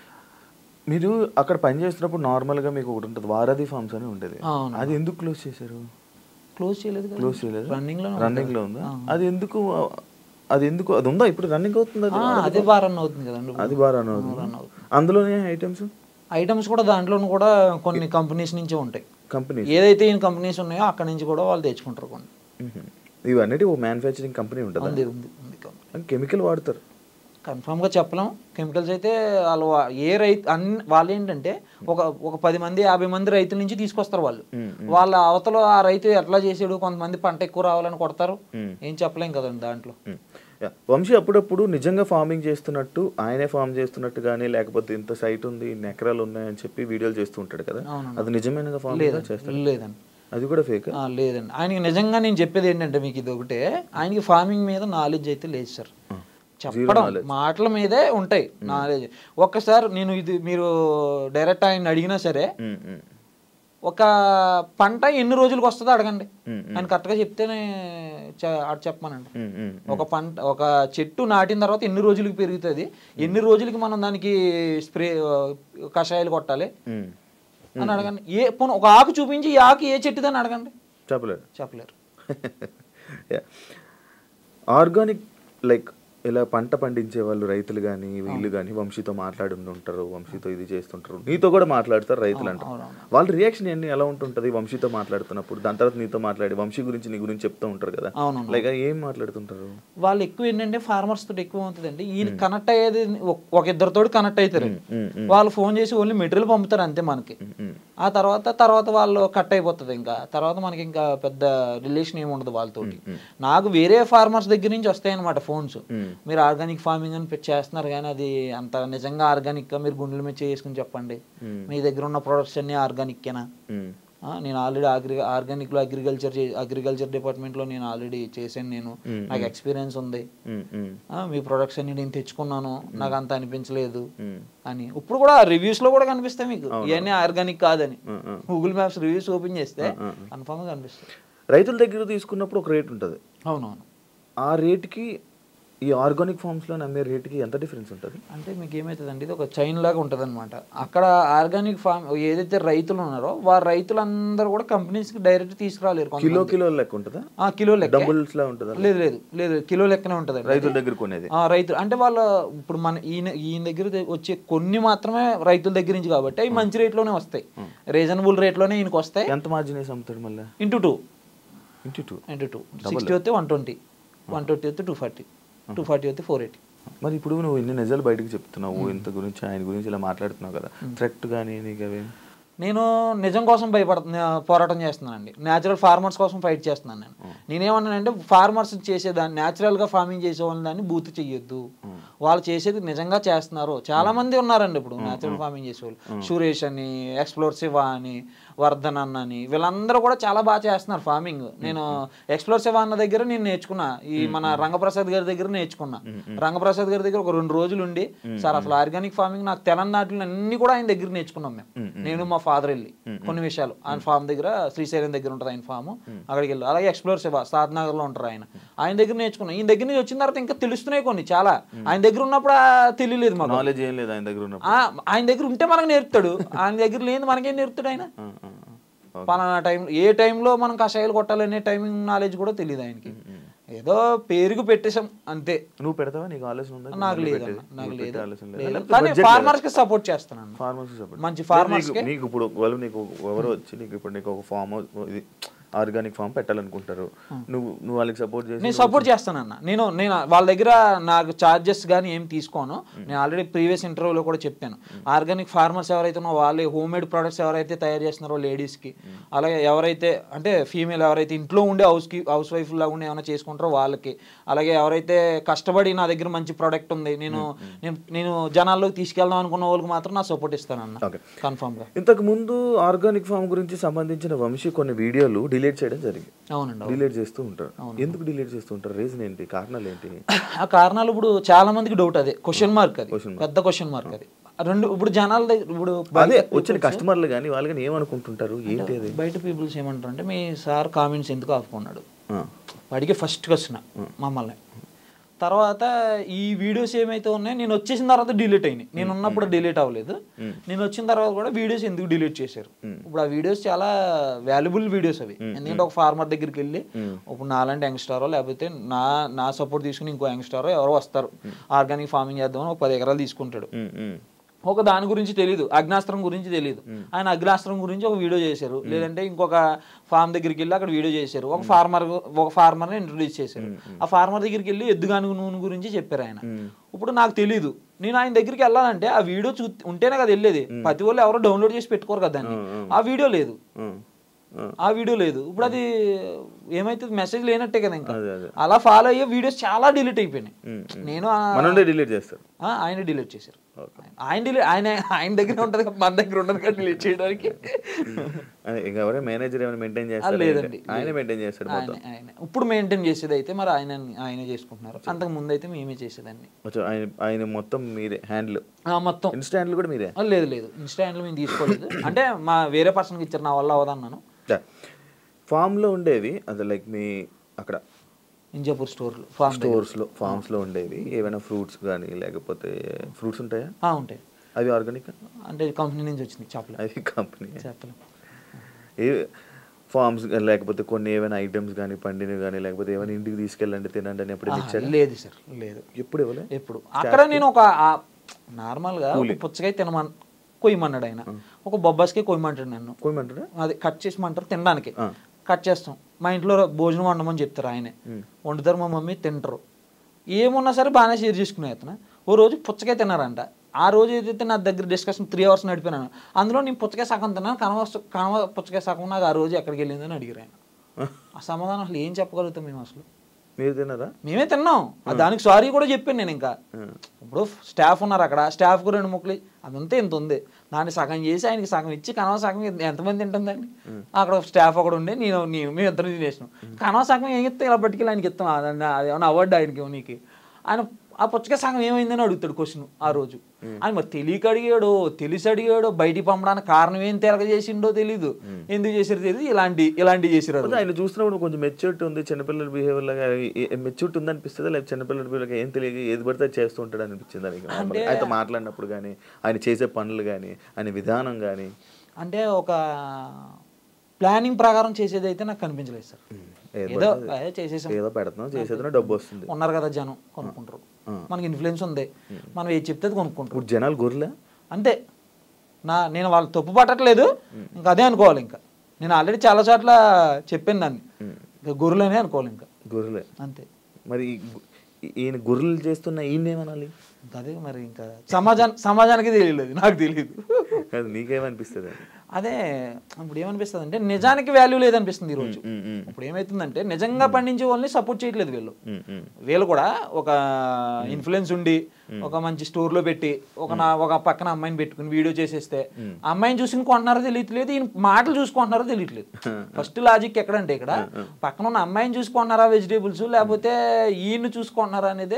మీరు అక్కడ పని చేస్తున్నప్పుడు నార్మల్గా మీకు ఒకటి ఉంటుంది వారధి ఫార్మ్స్ అని ఉండేది అవును. అది ఎందుకు క్లోజ్ చేశారు క్లోజ్ చేయలేదు కదా క్లోజ్ చేయలేదు రన్నింగ్ లో రన్నింగ్ లో ఉందా అది ఎందుకు అది ఎందుకు అది ఉందా ఇప్పుడు రన్నింగ్ అవుతుంది అది అదే బాగా రన్ అవుతుంది కదండి అది బాగా రన్ అవుతుంది రన్ అవుతుంది అందులోనే ఐటమ్స్ ఐటమ్స్ కూడా దాంట్లోనూ కూడా కొన్ని కంపెనీస్ నుంచే ఉంటాయి కంపెనీ ఏదైతే ఈ కంపెనీస్ ఉన్నాయో అక్కడ నుంచి కూడా వాళ్ళు తెచ్చుకుంటారు కొన్ని ఇవన్నీ ఓ మ్యానుఫ్యాక్చరింగ్ కంపెనీ ఉంటుంది ఉంది ఉంది ఉంది కంపెనీ కెమికల్ వాడతారు కన్ఫామ్గా చెప్పలేం కెమికల్స్ అయితే వాళ్ళు వా- ఏ రైతు అన్ని వాళ్ళు ఏంటంటే ఒక ఒక పది మంది యాభై మంది రైతుల నుంచి తీసుకొస్తారు వాళ్ళు వాళ్ళ అవతల ఆ రైతు ఎట్లా చేసాడు కొంతమంది పంట ఎక్కువ రావాలని కొడతారు ఏం చెప్పలేం కదండి దాంట్లో ఉమ్. యా. వంశీ అప్పుడప్పుడు నిజంగా ఫార్మింగ్ చేస్తున్నట్టు ఆయనే ఫార్మ్ చేస్తున్నట్టు కానీ లేకపోతే ఇంత సైట్ ఉంది ఇన్ని ఎకరాలు ఉన్నాయని చెప్పి వీడియోలు చేస్తూ ఉంటాడు కదా అవునండి. అది నిజమైన ఫార్మ్ చేస్తాడు లేదండి అది కూడా ఫేక్ ఆ, లేదండి ఆయనకి నిజంగా నేను చెప్పేది ఏంటంటే మీకు ఇది ఒకటే ఆయనకి ఫార్మింగ్ మీద నాలెడ్జ్ అయితే లేదు సార్ చెప్పడం మాటల మీదే ఉంటాయి నాలెడ్జ్ ఒక్కసారి నేను ఇది మీరు డైరెక్ట్ ఆయన అడిగినా సరే ఉమ్, ఉమ్, ఒక పంట ఎన్ని రోజులకు వస్తుందో అడగండి ఉమ్, ఆయన కరెక్ట్గా చెప్తేనే చె- అటు చెప్పమనండి ఉమ్, ఉమ్. ఒక పంట ఒక చెట్టు నాటిన తర్వాత ఎన్ని రోజులకి పెరుగుతుంది ఎన్ని రోజులకి మనం దానికి స్ప్రే ఆ, కషాయాలు కొట్టాలి ఉమ్. అని అడగండి ఏ పోనీ ఒక ఆకు చూపించి ఈ ఆకు ఏ చెట్టుదని అడగండి చెప్పలేదు చెప్పలేరు ఆర్గానిక్ లైక్ ఇలా పంట పండించే వాళ్ళు రైతులు కానీ వీళ్ళు కానీ వంశీతో మాట్లాడి ఉంటారు వంశీతో ఇది చేస్తుంటారు నీతో కూడా మాట్లాడతారు రైతులు అంటారు అవునవును. వాళ్ళ రియాక్షన్ ఏంటి ఎలా ఉంటుంటది వంశీతో మాట్లాడుతున్నప్పుడు దాని తర్వాత నీతో మాట్లాడి వంశీ గురించి నీ గురించి చెప్తూ ఉంటారు కదా అవునవును. లైక్ ఏం మాట్లాడుతుంటారు వాళ్ళు ఎక్కువ ఏంటంటే ఫార్మర్స్ తోటి ఎక్కువ అవుతుందండి ఈయన కనెక్ట్ అయ్యేది ఒక- ఒక ఇద్దరితో కనెక్ట్ అవుతారు ఉమ్, ఉమ్, వాళ్ళు ఫోన్ చేసి ఓన్లీ మెటీరియల్ పంపుతారు అంతే మనకి ఉమ్, ఆ తర్వాత తర్వాత వాళ్ళు కట్ అయిపోతుంది ఇంకా తర్వాత మనకి ఇంకా పెద్ద రిలేషన్ ఏమి ఉండదు వాళ్ళతోటి నాకు వేరే ఫార్మర్స్ దగ్గర నుంచి వస్తాయి అనమాట ఫోన్స్ ఉమ్. మీరు ఆర్గానిక్ ఫార్మింగ్ అని పెట్టి చేస్తున్నారు కానీ అది అంత నిజంగా ఆర్గానిక్ గా మీరు గుండెల మీద చేసుకుని చెప్పండి ఉమ్. మీ దగ్గర ఉన్న ప్రొడక్ట్స్ అన్ని ఆర్గానిక్కేనా ఉమ్, ఆ, నేను ఆల్రెడీ అగ్రి ఆర్గానిక్లో అగ్రికల్చర్ అగ్రికల్చర్ డిపార్ట్మెంట్లో నేను ఆల్రెడీ చేశాను నేను మ్మ్. నాకు ఎక్స్పీరియన్స్ ఉంది ఉమ్, ఉమ్, ఆ, మీ ప్రొడక్ట్స్ అన్ని నేను తెచ్చుకున్నాను నాకు అంత అనిపించలేదు ఉమ్, అని ఇప్పుడు కూడా రివ్యూస్ లో కూడా కనిపిస్తాయి మీకు ఇవన్నీ ఆర్గానిక్ కాదని ఉమ్, ఉమ్. గూగుల్ మ్యాప్స్ రివ్యూస్ ఓపెన్ చేస్తే కన్ఫామ్ గా కనిపిస్తాయి రైతుల దగ్గర తీసుకున్నప్పుడు ఒక రేట్ ఉంటుంది అవునవును ఆ రేట్కి ఈ ఆర్గానిక్ ఫార్మ్స్లో నమ్మే రేట్కి ఎంత డిఫరెన్స్ ఉంటుంది అంటే మీకు ఏమవుతుందండి ఇది ఒక చైన్ లాగా ఉంటుంది అనమాట అక్కడ ఆర్గానిక్ ఫార్మ్ ఏదైతే రైతులు ఉన్నారో వారు రైతులందరూ కూడా కంపెనీస్ కి డైరెక్ట్ తీసుకురాలేరు కొంతమంది. కిలో కిలో లెక్క ఉంటుందా ఆ, కిలో లెక్క డబుల్స్ లా ఉంటుందా లేదు లేదు లేదు కిలో లెక్కనే ఉంటుంది రైతుల దగ్గర కొనేది రైతులు అంటే వాళ్ళ ఇప్పుడు మన ఈయన ఈయన దగ్గర తే- వచ్చే కొన్ని మాత్రమే రైతుల దగ్గర నుంచి కాబట్టి అవి మంచి రేట్లోనే వస్తాయి రీజనబుల్ రేట్లోనే ఈయనకి వస్తాయి ఎంత మార్జిన్ వేసి అమ్ముతాడు మళ్ళీ into two into two into two sixty వస్తే వన్ ట్వంటీ వన్ ట్వంటీ వస్తే టూ ఫార్టీ టూ ఫార్టీ వస్తే ఫోర్ ఎయిటీ మరి ఇప్పుడు నువ్వు ఇన్ని నిజాలు బయటకు చెప్తున్నావు ఇంత గురించి ఆయన గురించి ఇలా మాట్లాడుతున్నావు కదా థ్రెట్ కానీ నీకు అవి నేను నిజం కోసం భయపడ పోరాటం చేస్తున్నానండి న్యాచురల్ ఫార్మర్స్ కోసం ఫైట్ చేస్తున్నాను నేను నేనేమన్నానంటే ఫార్మర్స్ చేసేదాన్ని న్యాచురల్గా ఫార్మింగ్ చేసే వాళ్ళని దాన్ని బూత్ చెయ్యొద్దు వాళ్ళు చేసేది నిజంగా చేస్తున్నారు చాలా మంది ఉన్నారండి ఇప్పుడు న్యాచురల్ ఫార్మింగ్ చేసేవాళ్ళు సురేష్ అని ఎక్స్ప్లోర్ శివ అని వర్ధన్ అన్న అని వీళ్ళందరూ కూడా చాలా బాగా చేస్తున్నారు ఫార్మింగ్ నేను ఎక్స్ప్లోర్ శివ అన్న దగ్గర నేను నేర్చుకున్నా ఈ మన రంగప్రసాద్ గారి దగ్గర నేర్చుకున్నా రంగప్రసాద్ గారి దగ్గర ఒక రెండు రోజులు ఉండి సార్ అసలు ఆర్గానిక్ ఫార్మింగ్ నాకు తెలంగాణలో అన్ని కూడా ఆయన దగ్గర నేర్చుకున్నాం మేము నేను మా ఫాదర్ వెళ్ళి కొన్ని విషయాలు ఆయన ఫామ్ దగ్గర శ్రీశైలం దగ్గర ఉంటుంది ఆయన ఫామ్ అక్కడికి వెళ్ళి అలాగే ఎక్స్ప్లోర్ శివ సాద్నగర్ లో ఉంటారు ఆయన ఆయన దగ్గర నేర్చుకున్నాం ఈయన దగ్గర నుంచి వచ్చిన తర్వాత ఇంకా తెలుస్తున్నాయి కొన్ని చాలా ఆయన దగ్గర ఉన్నప్పుడు ఆ తెలియలేదు మాకు నాలెడ్జ్ ఏం లేదు ఆయన దగ్గర ఉన్నప్పుడు ఆ, ఆయన దగ్గర ఉంటే మనకు నేర్పుతాడు ఆయన దగ్గర లేని మనకేం నేర్పుతాడు ఆయన ఆ, ఆ, ఆ. పలానా టైం ఏ టైంలో మనం కషాయాలు కొట్టాలనే టైమింగ్ నాలెడ్జ్ కూడా తెలియదు ఆయనకి ఏదో పేరుకు పెట్టేశాం అంతే నువ్వు పెడతావా నీకు ఆలోచన ఉందా నాకు మళ్ళీ లేదన్న పెట్టేది? నాకు నీకు లేదు పెట్టే ఆలోచన లేదా? లేదు. లేకపోతే కానీ budget లేదా? ఫార్మర్స్ కి సపోర్ట్ చేస్తున్నాను ఫార్మర్స్ support. మంచి లేదు, farmers నీకు- నీకు ఇప్పుడు వాళ్ళు నీకు ఎవరో వచ్చి నీకు ఇప్పుడు నీకు ఒక ఫామ్ ఇది ఆర్గానిక్ ఫామ్ పెట్టాలనుకుంటారు నువ్వు నువ్వు వాళ్ళకి సపోర్ట్ చేసి నేను సపోర్ట్ చేస్తానన్న నేను నేను వాళ్ళ దగ్గర నాకు చార్జెస్ కానీ ఏం తీసుకోను నేను ఆల్రెడీ ప్రీవియస్ ఇంటర్వ్యూలో కూడా చెప్పాను ఆర్గానిక్ ఫార్మర్స్ ఎవరైతే ఉన్నారో వాళ్ళే హోమ్ మేడ్ ప్రొడక్ట్స్ ఎవరైతే తయారు చేస్తున్నారో లేడీస్కి అలాగే ఎవరైతే అంటే ఫీమేల్ ఎవరైతే ఇంట్లో ఉండే హౌస్కి హౌస్ వైఫ్ లాగా ఉండి ఏమైనా చేసుకుంటారో వాళ్ళకి అలాగే ఎవరైతే కష్టపడి నా దగ్గర మంచి ప్రోడక్ట్ ఉంది నేను నేను నేను జనాల్లోకి తీసుకెళ్దాం అనుకున్న వాళ్ళకి మాత్రం నా సపోర్ట్ ఇస్తానన్న Okay. కన్ఫామ్గా ఇంతకు ముందు ఆర్గానిక్ ఫామ్ గురించి సంబంధించిన వంశీ కొన్ని వీడియోలు డిలీట్ చేయడం జరిగింది అవునండి అవును. డిలీట్ చేస్తూ ఉంటారు ఎందుకు డిలీట్ చేస్తూ ఉంటారు రీజన్ ఏంటి కారణాలు ఏంటి ఆ కారణాలు ఇప్పుడు చాలా మందికి డౌట్ అదే క్వశ్చన్ మార్క్ అది Question పెద్ద క్వశ్చన్ మార్క్ అది రెండు ఇప్పుడు జనాల దగ్గర ఇప్పుడు అదే బయట వచ్చిన కస్టమర్లు కానీ వాళ్ళు కానీ ఏమనుకుంటుంటారు ఏంటి అది బయట పీపుల్స్ ఏమంటారు అంటే మీ సార్ కామెంట్స్ ఎందుకు ఆపుకున్నాడు ఆ, వాడికి ఫస్ట్ క్వశ్చన్ మమ్మల్ని తర్వాత ఈ వీడియోస్ ఏమైతే ఉన్నాయో నేను వచ్చేసిన తర్వాత డిలీట్ అయినాయి నేను ఉన్నప్పుడు డిలీట్ అవ్వలేదు నేను వచ్చిన తర్వాత కూడా వీడియోస్ ఎందుకు డిలీట్ చేశారు ఇప్పుడు ఆ వీడియోస్ చాలా వాల్యుబుల్ వీడియోస్ అవి ఎందుకంటే ఒక ఫార్మర్ దగ్గరికి వెళ్ళి ఇప్పుడు నాలాంటి యంగ్స్టారో లేకపోతే నా నా సపోర్ట్ తీసుకుని ఇంకో యంగ్స్టారో ఎవరో వస్తారు ఆర్గానిక్ ఫార్మింగ్ చేద్దామని ఒక పది ఎకరాలు తీసుకుంటాడు ఉమ్, ఉమ్, ఒక దాని గురించి తెలియదు అగ్నాస్త్రం గురించి తెలియదు ఆయన అగ్నాస్త్రం గురించి ఒక వీడియో చేశారు లేదంటే ఇంకొక ఫార్మ్ దగ్గరికి వెళ్ళి అక్కడ వీడియో చేశారు ఒక ఫార్మర్ ఒక ఫార్మర్ని ఇంట్రొడ్యూస్ చేశారు ఆ ఫార్మర్ దగ్గరికి వెళ్ళి ఎద్దుగానుగు నూనె గురించి చెప్పారు ఆయన ఇప్పుడు నాకు తెలియదు నేను ఆయన దగ్గరికి వెళ్ళాలంటే ఆ వీడియో చూ ఉంటేనే కదా వెళ్ళేది ప్రతి వాళ్ళు ఎవరో డౌన్లోడ్ చేసి పెట్టుకోరు కదా దాన్ని ఆ వీడియో లేదు ఉమ్, ఉమ్. ఆ వీడియో లేదు ఇప్పుడు అది ఏమైతే మెసేజ్ లేనట్టే కదా ఇంకా అదే అదే అలా ఫాలో అయ్యే వీడియోస్ చాలా డిలీట్ అయిపోయినాయి ఉమ్, నేను ఆ- మన నుండే డిలీట్ చేస్తారు ఆ, ఆయన డిలీట్ చేశారు ఆయన delete- ఆయన ఆయన దగ్గర ఉంటుంది మన దగ్గర ఉండదు కదా డిలీట్ చేయడానికి అదే, ఇంకా ఎవరైనా మేనేజర్ ఏమైనా మెయింటైన్ ఆ, చేస్తారు లేదండి ఆయన మెయింటైన్ చేస్తాడు మొత్తం ఆయన ఆయన ఇప్పుడు మెయింటైన్ చేసేది అయితే మరి ఆయన ఆయనే చేసుకుంటున్నారు అంతకు ముందు అయితే మేమే చేసేదాన్ని వచ్చి ఆయన ఆయన మొత్తం మీరే హ్యాండిల్ ఆ, మొత్తం ఇన్స్టా హ్యాండిల్ కూడా మీరే ఆ, లేదు లేదు ఇన్స్టా హ్యాండిల్ మేము తీసుకోలేదు అంటే మా వేరే పర్సన్కి ఇచ్చారు నా వల్ల అవదన్నాను ఫామ్లో ఉండేవి అదే లైక్ మీ అక్కడ ఇంజాపూర్ స్టోర్లు ఫామ్ స్టోర్స్లో ఫామ్స్లో ఉండేవి ఏమైనా ఫ్రూట్స్ కానీ లేకపోతే ఫ్రూట్స్ ఉంటాయా ఉంటాయి అవి ఆర్గానిక్ అంటే కంపెనీ నుంచి వచ్చింది చేపలు అవి కంపెనీ చేపలు ఏ ఫార్మ్స్ లేకపోతే కొన్ని ఏమైనా ఐటమ్స్ కానీ పండినవి కానీ లేకపోతే ఏమైనా ఇంటికి తీసుకెళ్ళండి తినండి అని ఎప్పుడు ఆహా, ఇచ్చారు లేదు సార్ లేదు ఎప్పుడు ఇవ్వలే ఎప్పుడు అక్కడ నేను ఒక ఆ- నార్మల్గా ఒక పుచ్చకాయ తినమన్ కొయ్యమన్నాడు ఆయన ఒక బొబ్బాస్కాయ కొయ్యమంటాడు నన్ను కోయమంటారా అది కట్ చేసమంటారు తినడానికి ఆ. కట్ చేస్తాం మా ఇంట్లో భోజనం వండమని చెప్తారు ఆయనే వండుతారు మా మమ్మీ తింటారు ఏమున్నా సరే బాగానే షేర్ చేసుకునే అతను ఓ రోజు పుచ్చకాయ తిన్నారంట ఆ రోజు ఏదైతే నా దగ్గర డిస్కషన్ త్రీ అవర్స్ నడిపినాను అందులో నేను పుచ్చకాయ సగం తిన్నాను కనవ కనవ పుచ్చకాయ సగం నాకు ఆ రోజు ఎక్కడికి వెళ్ళిందని అడిగారు ఆయన ఆ సమాధానం అసలు ఏం చెప్పగలుగుతాం మేము అసలు మీరు తిన్నారా మేమే తిన్నాం ఆ దానికి సారీ కూడా చెప్పాను నేను ఇంకా ఇప్పుడు స్టాఫ్ ఉన్నారు అక్కడ స్టాఫ్కు రెండు ముక్కలు అదంతా ఇంత ఉంది దాన్ని సగం చేసి ఆయనకి సగం ఇచ్చి కనవ సగం ఎంతమంది తింటుందండి అక్కడ స్టాఫ్ ఒకడు ఉండే నేను నేను మేము ఇద్దరు తినేసినాం కనవ సగం ఏం ఇస్తాం ఇలా పట్టుకెళ్ళి ఆయనకి ఇస్తాం అదన్నా అది ఏమన్నా అవార్డు ఆయనకి నీకు ఆయన ఆ పుచ్చకాయ సగం ఏమైందని అడుగుతాడు క్వశ్చన్ ఆ రోజు ఆయన మరి తెలియక అడిగాడో తెలిసి అడిగాడో బయటికి పంపడానికి కారణం ఏం తెలక చేసిండో తెలీదు ఎందుకు చేసారో తెలియదు ఇలాంటి ఇలాంటి చేసిరు ఆ రోజు. కొంచెం ఆయన చూసినప్పుడు కొంచెం మెచ్యూరిటీ ఉంది చిన్నపిల్లల బిహేవియర్ లాగా మెచ్యూరిటీ ఉంది అనిపిస్తుంది లేకపోతే చిన్నపిల్లల బిహేవియర్ ఏం తెలియక ఏది పడితే అది చేస్తూ ఉంటాడు అనిపించింది ఆయనకి normal గా. ఆయనతో మాట్లాడినప్పుడు కానీ ఆయన చేసే పనులు కానీ ఆయన విధానం కానీ అంటే ఒక ప్లానింగ్ ప్రకారం చేసేది అయితే నాకు కనిపించలేదు సార్ ఏదో అదే చేసేసాం ఏదో పెడుతున్నాం చేసేదో డబ్బు వస్తుంది ఉన్నారు కదా జనం కొనుక్కుంటారు మనకి ఇన్ఫ్లుయెన్స్ ఉంది మనం ఏది చెప్తే అది కొనుక్కుంటారు ఇప్పుడు జనాలు గొర్రెలే అంతే నా నేను వాళ్ళు తప్పు పట్టట్లేదు ఇంకా అదే అనుకోవాలి ఇంకా నేను ఆల్రెడీ చాలా చోట్ల చెప్పాను దాన్ని ఇంకా గొర్రెలనే అనుకోవాలి ఇంకా గొర్రెలే అంతే మరి ఈ గు- ఈ- ఈయన గొర్రెలు చేస్తున్న ఈయన ఏమనాలి ఇంకా అదే మరి ఇంకా సమాజానికి సమాజానికి తెలియలేదు నాకు తెలియదు కాదు నీకేమనిపిస్తుంది అని అదే ఇప్పుడు ఏమనిపిస్తుంది అంటే నిజానికి వాల్యూ లేదనిపిస్తుంది ఈరోజు ఉమ్, ఉమ్, ఇప్పుడు ఏమవుతుందంటే నిజంగా పండించే వాళ్ళని సపోర్ట్ చేయట్లేదు వీళ్ళు ఉమ్, ఉమ్. వీళ్ళు కూడా ఒక ఇన్ఫ్లుయెన్స్ ఉండి ఒక మంచి స్టోర్ లో పెట్టి ఒక నా ఒక పక్కన అమ్మాయిని పెట్టుకుని వీడియో చేసేస్తే ఆ అమ్మాయిని చూసుకుని కొంటున్నారో తెలియట్లేదు ఈయన మాటలు చూసుకుంటున్నారో తెలియట్లేదు ఫస్ట్ లాజిక్ ఎక్కడంటే ఇక్కడ పక్కన ఉన్న అమ్మాయిని చూసుకుంటున్నారా వెజిటేబుల్స్ లేకపోతే ఈయన్ని చూసుకుంటున్నారా అనేదే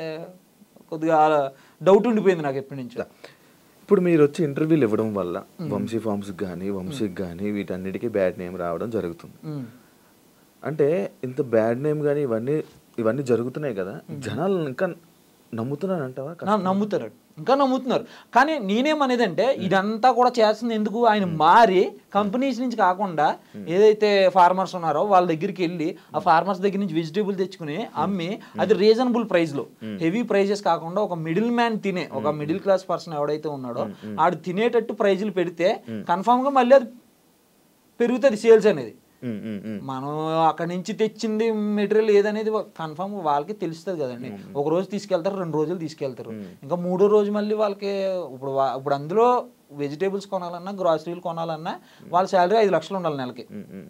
కొద్దిగా డౌట్ ఉండిపోయింది నాకు ఎప్పటి నుంచో ఇప్పుడు మీరు వచ్చి ఇంటర్వ్యూలు ఇవ్వడం వల్ల వంశీ ఫార్మ్స్ కానీ వంశీకి కానీ వీటన్నిటికీ బ్యాడ్ నేమ్ రావడం జరుగుతుంది ఉమ్. అంటే ఇంత బ్యాడ్ నేమ్ కానీ ఇవన్నీ ఇవన్నీ జరుగుతున్నాయి కదా జనాలు ఇంకా నమ్ముతున్నాను అంటావా నా- నమ్ముతారు ఇంకా నమ్ముతున్నారు కానీ నేనేమనేదంటే ఇదంతా కూడా చేస్తుంది ఎందుకు ఆయన మారి కంపెనీస్ నుంచి కాకుండా ఏదైతే ఫార్మర్స్ ఉన్నారో వాళ్ళ దగ్గరికి వెళ్ళి ఆ ఫార్మర్స్ దగ్గర నుంచి వెజిటేబుల్ తెచ్చుకుని అమ్మి అది రీజనబుల్ ప్రైస్ లో హెవీ ప్రైజెస్ కాకుండా ఒక మిడిల్ మ్యాన్ తినే ఒక మిడిల్ క్లాస్ పర్సన్ ఎవడైతే ఉన్నాడో ఆడు తినేటట్టు ప్రైజులు పెడితే కన్ఫామ్ గా మళ్ళీ అది పెరుగుతుంది సేల్స్ అనేది ఉమ్, ఉమ్, ఉమ్. మనం అక్కడి నుంచి తెచ్చింది మెటీరియల్ ఏదనేది కన్ఫర్మ్ వాళ్ళకి తెలుస్తుంది కదండి ఒక రోజు తీసుకెళ్తారు రెండు రోజులు తీసుకెళ్తారు ఇంకా మూడో రోజు మళ్ళీ వాళ్ళకి ఇప్పుడు వా- ఇప్పుడు అందులో వెజిటేబుల్స్ కొనాలన్నా గ్రాసరీలు కొనాలన్నా వాళ్ళ శాలరీ ఐదు లక్షలు ఉండాలి నెలకి ఉమ్, ఉమ్.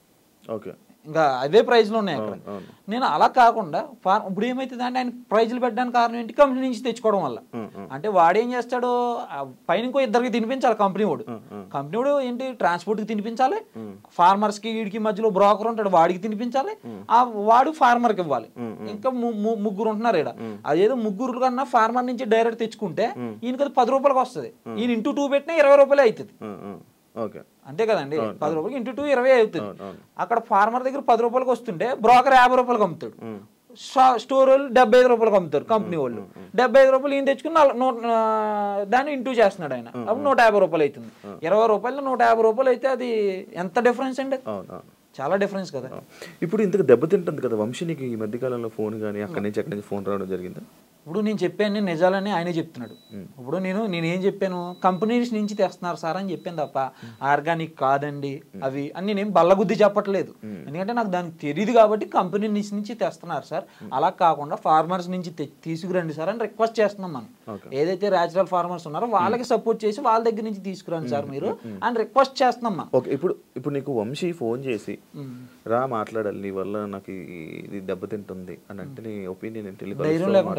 ఓకే ఇంకా అవే ప్రైజ్లు ఉన్నాయి అక్కడ అవును, అవును. నేను అలా కాకుండా ఫార్ ఇప్పుడు ఏమైతుంది అంటే ఆయన ప్రైజ్లు పెట్టడానికి కారణం ఏంటి కంపెనీ నుంచి తెచ్చుకోవడం వల్ల ఉమ్, ఉమ్. అంటే వాడేం చేస్తాడు ఆ పైన ఇంకో ఇద్దరికి తినిపించాలి కంపెనీ వాడు కంపెనీ వాడు ఏంటి ట్రాన్స్పోర్ట్కి తినిపించాలి ఫార్మర్స్ కి వీడికి మధ్యలో బ్రోకర్ ఉంటాడు వాడికి తినిపించాలి ఆ వాడు farmer కి ఇవ్వాలి ఇంకా ము- ము- ముగ్గురు ఉంటున్నారు ఇక్కడ అదేదో ముగ్గురు కన్నా ఫార్మర్ నుంచి డైరెక్ట్ తెచ్చుకుంటే ఈయనకి అది పది రూపాయలకి వస్తుంది ఈయన ఇంటూ టూ పెట్టినా ఇరవై రూపాయలే అవుతుంది ఉమ్, ఉమ్. ఓకే అంతే కదండి పది రూపాయలకి ఇంటూ టూ ఇరవై అవుతుంది అవును, అవును. అక్కడ ఫార్మర్ దగ్గర పది రూపాయలకి వస్తుంటే బ్రోకర్ యాభై రూపాయలకి అమ్ముతాడు స్టా- స్టోర్ వాళ్ళు డెబ్బై ఐదు రూపాయలకి అమ్ముతారు కంపెనీ వాళ్ళు డెబ్బై ఐదు రూపాయలు ఈయన తెచ్చుకుని నల- నూట ఆ, దాన్ని ఇంటూ చేస్తున్నాడు ఆయన అప్పుడు నూట యాభై రూపాయలు అవుతుంది ఇరవై రూపాయలు నూట యాభై రూపాయలు అయితే అది ఎంత డిఫరెన్స్ అండి అవును అవును చాలా డిఫరెన్స్ కదా ఇప్పుడు ఇంతకు దెబ్బతింటుంది కదా వంశీనికి ఈ మధ్యకాలంలో ఫోన్ కానీ అక్కడి నుంచి అక్కడి నుంచి ఫోన్ రావడం జరిగిందా ఇప్పుడు నేను చెప్పాను నిజాలని ఆయనే చెప్తున్నాడు ఇప్పుడు నేను నేను ఏం చెప్పాను కంపెనీస్ నుంచి తెస్తున్నారు సార్ అని చెప్పాను తప్ప ఆర్గానిక్ కాదండి అవి అని నేనేం బల్లగుద్ది చెప్పట్లేదు ఎందుకంటే నాకు దానికి తెలియదు కాబట్టి కంపెనీ నుంచి నుంచి తెస్తున్నారు సార్ అలా కాకుండా ఫార్మర్స్ నుంచి తె- తీసుకురండి సార్ అని రిక్వెస్ట్ చేస్తున్నాం మనం ఏదైతే న్యాచురల్ ఫార్మర్స్ ఉన్నారో వాళ్ళకి సపోర్ట్ చేసి వాళ్ళ దగ్గర నుంచి తీసుకురండి సార్ మీరు అని రిక్వెస్ట్ చేస్తున్నాం మనం ఓకే ఇప్పుడు ఇప్పుడు నీకు వంశీ ఫోన్ చేసి రా మాట్లాడాలి నీ వల్ల నాకు ఈ- ఇది దెబ్బతింటుంది అని అంటే నీ ఒపీనియన్ ఏంటి వెళ్ళి ధైర్యం కలుస్తావా, లేకుండా మాట్లాడతావా?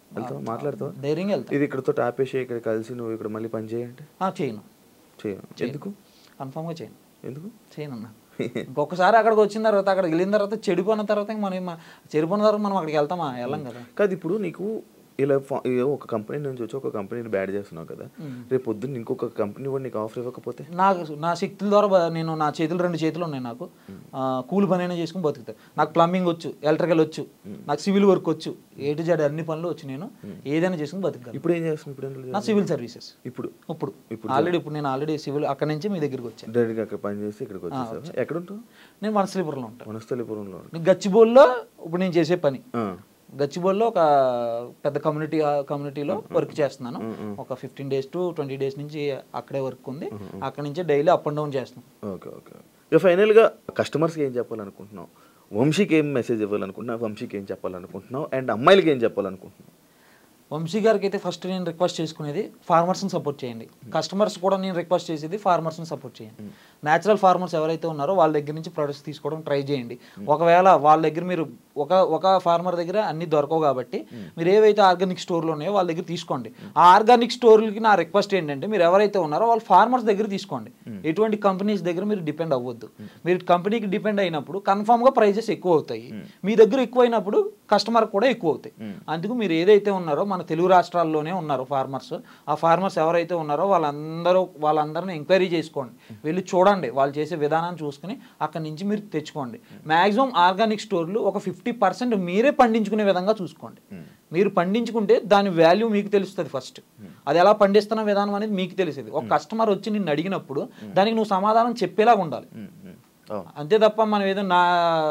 వెళ్తావా మాట్లాడతావా ధైర్యంగా వెళ్తా ఇది ఇక్కడతో ఆపేసి ఇక్కడ కలిసి నువ్వు ఇక్కడ మళ్ళీ పని చేయంటే ఆ, చేయను చేయను ఎందుకు కన్ఫామ్గా చేయను ఎందుకు చేయను అన్న ఇంకొకసారి అక్కడికి వచ్చిన తర్వాత అక్కడికి వెళ్ళిన తర్వాత చెడిపోయిన తర్వాత ఇంక మనం ఏమ- చెడిపోయిన తర్వాత మనం అక్కడికి వెళ్తామా వెళ్ళం కదా కాదు ఇప్పుడు నీకు ఇలా ఫా- ఇగో ఒక కంపెనీ నుంచి వచ్చి ఒక కంపెనీని బ్యాడ్ చేస్తున్నావు కదా రేపు పొద్దున్న ఇంకొక కంపెనీ కూడా నీకు ఆఫర్ ఇవ్వకపోతే నాకు నా శక్తుల ద్వారా బ- నేను నా చేతులు రెండు చేతులు ఉన్నాయి నాకు ఆ, కూలి పని అయినా చేసుకుని బతుకుతా నాకు ప్లంబింగ్ వచ్చు ఎలక్ట్రికల్ వచ్చు నాకు సివిల్ వర్క్ వచ్చు ఏ టు జెడ్ అన్ని పనులు వచ్చు నేను ఏదైనా చేసుకుని బతుకుతాను ఇప్పుడు ఏం చేస్తున్నావు ఇప్పుడు ఎందులో నా సివిల్ సర్వీసెస్ ఇప్పుడు ఇప్పుడు ఇప్పుడు ఆల్రెడీ ఇప్పుడు నేను ఆల్రెడీ సివిల్ అక్కడి నుంచి మీ దగ్గరికి వచ్చాను డైరెక్ట్గా అక్కడ పని చేసి ఇక్కడికి వచ్చేసావా ఎక్కడ ఉంటావు నేను వనస్థలీపురంలో ఉంటాను వనస్థలిపురంలో ఉంటావు. నేను గచ్చిబౌల్లో ఇప్పుడు నేను చేసే పని ఆ. గచ్చిబౌల్లో ఒక పెద్ద కమ్యూనిటీ కమ్యూనిటీలో వర్క్ చేస్తున్నాను ఒక fifteen days to twenty days నుంచి అక్కడే వర్క్ ఉంది అక్కడ నుంచి డైలీ అప్ అండ్ డౌన్ చేస్తున్నాను ఓకే ఓకే ఇక ఫైనల్గా కస్టమర్స్కి ఏం చెప్పాలనుకుంటున్నావు వంశీకి ఏం మెసేజ్ ఇవ్వాలనుకుంటున్నావు వంశీకి ఏం చెప్పాలనుకుంటున్నావు అండ్ అమ్మాయిలకి ఏం చెప్పాలనుకుంటున్నావు వంశీ గారికి అయితే ఫస్ట్ నేను రిక్వెస్ట్ చేసుకునేది ఫార్మర్స్ని సపోర్ట్ చేయండి కస్టమర్స్ కూడా నేను రిక్వెస్ట్ చేసేది ఫార్మర్స్ని సపోర్ట్ చేయండి న్యాచురల్ ఫార్మర్స్ ఎవరైతే ఉన్నారో వాళ్ళ దగ్గర నుంచి ప్రొడక్ట్స్ తీసుకోవడం ట్రై చేయండి ఒకవేళ వాళ్ళ దగ్గర మీరు ఒక ఒక ఫార్మర్ దగ్గర అన్ని దొరకవు కాబట్టి మీరు ఏవైతే ఆర్గానిక్ స్టోర్లు ఉన్నాయో వాళ్ళ దగ్గర తీసుకోండి ఆ ఆర్గానిక్ స్టోర్లకి నా రిక్వెస్ట్ ఏంటంటే మీరు ఎవరైతే ఉన్నారో వాళ్ళు ఫార్మర్స్ దగ్గర తీసుకోండి ఎటువంటి కంపెనీస్ దగ్గర మీరు డిపెండ్ అవ్వద్దు మీరు కంపెనీకి డిపెండ్ అయినప్పుడు కన్ఫామ్గా ప్రైజెస్ ఎక్కువ అవుతాయి మీ దగ్గర ఎక్కువ అయినప్పుడు కస్టమర్ కూడా ఎక్కువ అవుతాయి అందుకు మీరు ఏదైతే ఉన్నారో మన తెలుగు రాష్ట్రాల్లోనే ఉన్నారు ఫార్మర్స్ ఆ ఫార్మర్స్ ఎవరైతే ఉన్నారో వాళ్ళందరూ వాళ్ళందరిని ఎంక్వైరీ చేసుకోండి వెళ్ళి చూడండి వాళ్ళు చేసే విధానాన్ని చూసుకుని అక్కడి నుంచి మీరు తెచ్చుకోండి మాక్సిమం ఆర్గానిక్ స్టోర్లు ఒక ఫిఫ్టీ పర్సెంట్ మీరే పండించుకునే విధంగా చూసుకోండి మీరు పండించుకుంటే దాని వాల్యూ మీకు తెలుస్తుంది ఫస్ట్ అది ఎలా పండిస్తున్న విధానం అనేది మీకు తెలిసేది ఒక కస్టమర్ వచ్చి నిన్ను అడిగినప్పుడు దానికి నువ్వు సమాధానం చెప్పేలాగా ఉండాలి ఉమ్, ఉమ్. అవును అంతే తప్ప మనం ఏదో నా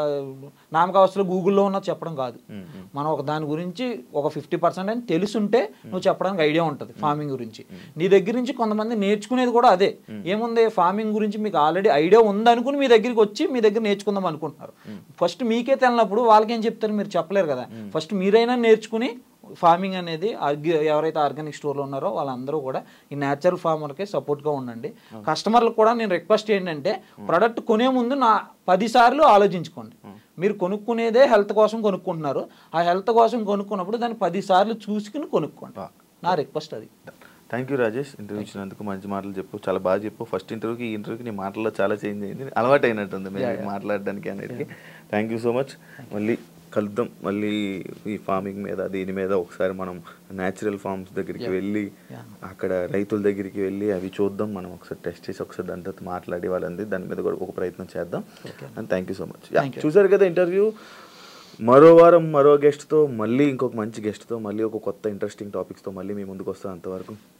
నామకావస్థలో గూగుల్లో ఉన్న చెప్పడం కాదు మనం ఒక దాని గురించి ఒక ఫిఫ్టీ పర్సెంట్ అని తెలుసుంటే నువ్వు చెప్పడానికి ఐడియా ఉంటుంది ఫార్మింగ్ గురించి నీ దగ్గర నుంచి కొంతమంది నేర్చుకునేది కూడా అదే ఏముంది ఫార్మింగ్ గురించి మీకు ఆల్రెడీ ఐడియా ఉందనుకుని మీ దగ్గరికి వచ్చి మీ దగ్గర నేర్చుకుందాం అనుకుంటున్నారు ఫస్ట్ మీకే తెలినప్పుడు వాళ్ళకేం చెప్తారు మీరు చెప్పలేరు కదా ఫస్ట్ మీరైనా నేర్చుకుని ఫార్మింగ్ అనేది ఆర్గి ఎవరైతే ఆర్గానిక్ స్టోర్లో ఉన్నారో వాళ్ళందరూ కూడా ఈ న్యాచురల్ ఫార్మర్కే సపోర్ట్గా ఉండండి కస్టమర్లకు కూడా నేను రిక్వెస్ట్ ఏంటంటే ప్రోడక్ట్ కొనే ముందు నా పది సార్లు ఆలోచించుకోండి మీరు కొనుక్కునేదే హెల్త్ కోసం కొనుక్కుంటున్నారు ఆ హెల్త్ కోసం కొనుక్కున్నప్పుడు దాన్ని పది సార్లు చూసుకుని కొనుక్కోండి నా రిక్వెస్ట్ అది థ్యాంక్ యూ రాజేష్ ఇంటర్వ్యూ ఇచ్చినందుకు మంచి మాటలు చెప్పు చాలా బాగా చెప్పు ఫస్ట్ ఇంటర్వ్యూకి ఈ ఇంటర్వ్యూకి నీ మాటల్లో చాలా చేంజ్ అయింది అలవాటు అయినట్టుంది మేము మాట్లాడడానికి అనేది థ్యాంక్ యూ సో మచ్ మళ్ళీ కలుద్దాం మళ్ళీ ఈ ఫార్మింగ్ మీద దీని మీద ఒకసారి మనం న్యాచురల్ ఫార్మ్స్ దగ్గరికి వెళ్ళి అక్కడ రైతుల దగ్గరికి వెళ్ళి అవి చూద్దాం మనం ఒకసారి టెస్ట్ చేసి ఒకసారి దాంతో మాట్లాడి వాళ్ళంది దాని మీద కూడా ఒక ప్రయత్నం చేద్దాం and thank you so much చూసారు కదా ఇంటర్వ్యూ మరో వారం మరో గెస్ట్తో మళ్ళీ ఇంకొక మంచి గెస్ట్తో మళ్ళీ ఒక కొత్త ఇంట్రెస్టింగ్ టాపిక్స్తో మళ్ళీ మీ ముందుకు వస్తాం అంతవరకు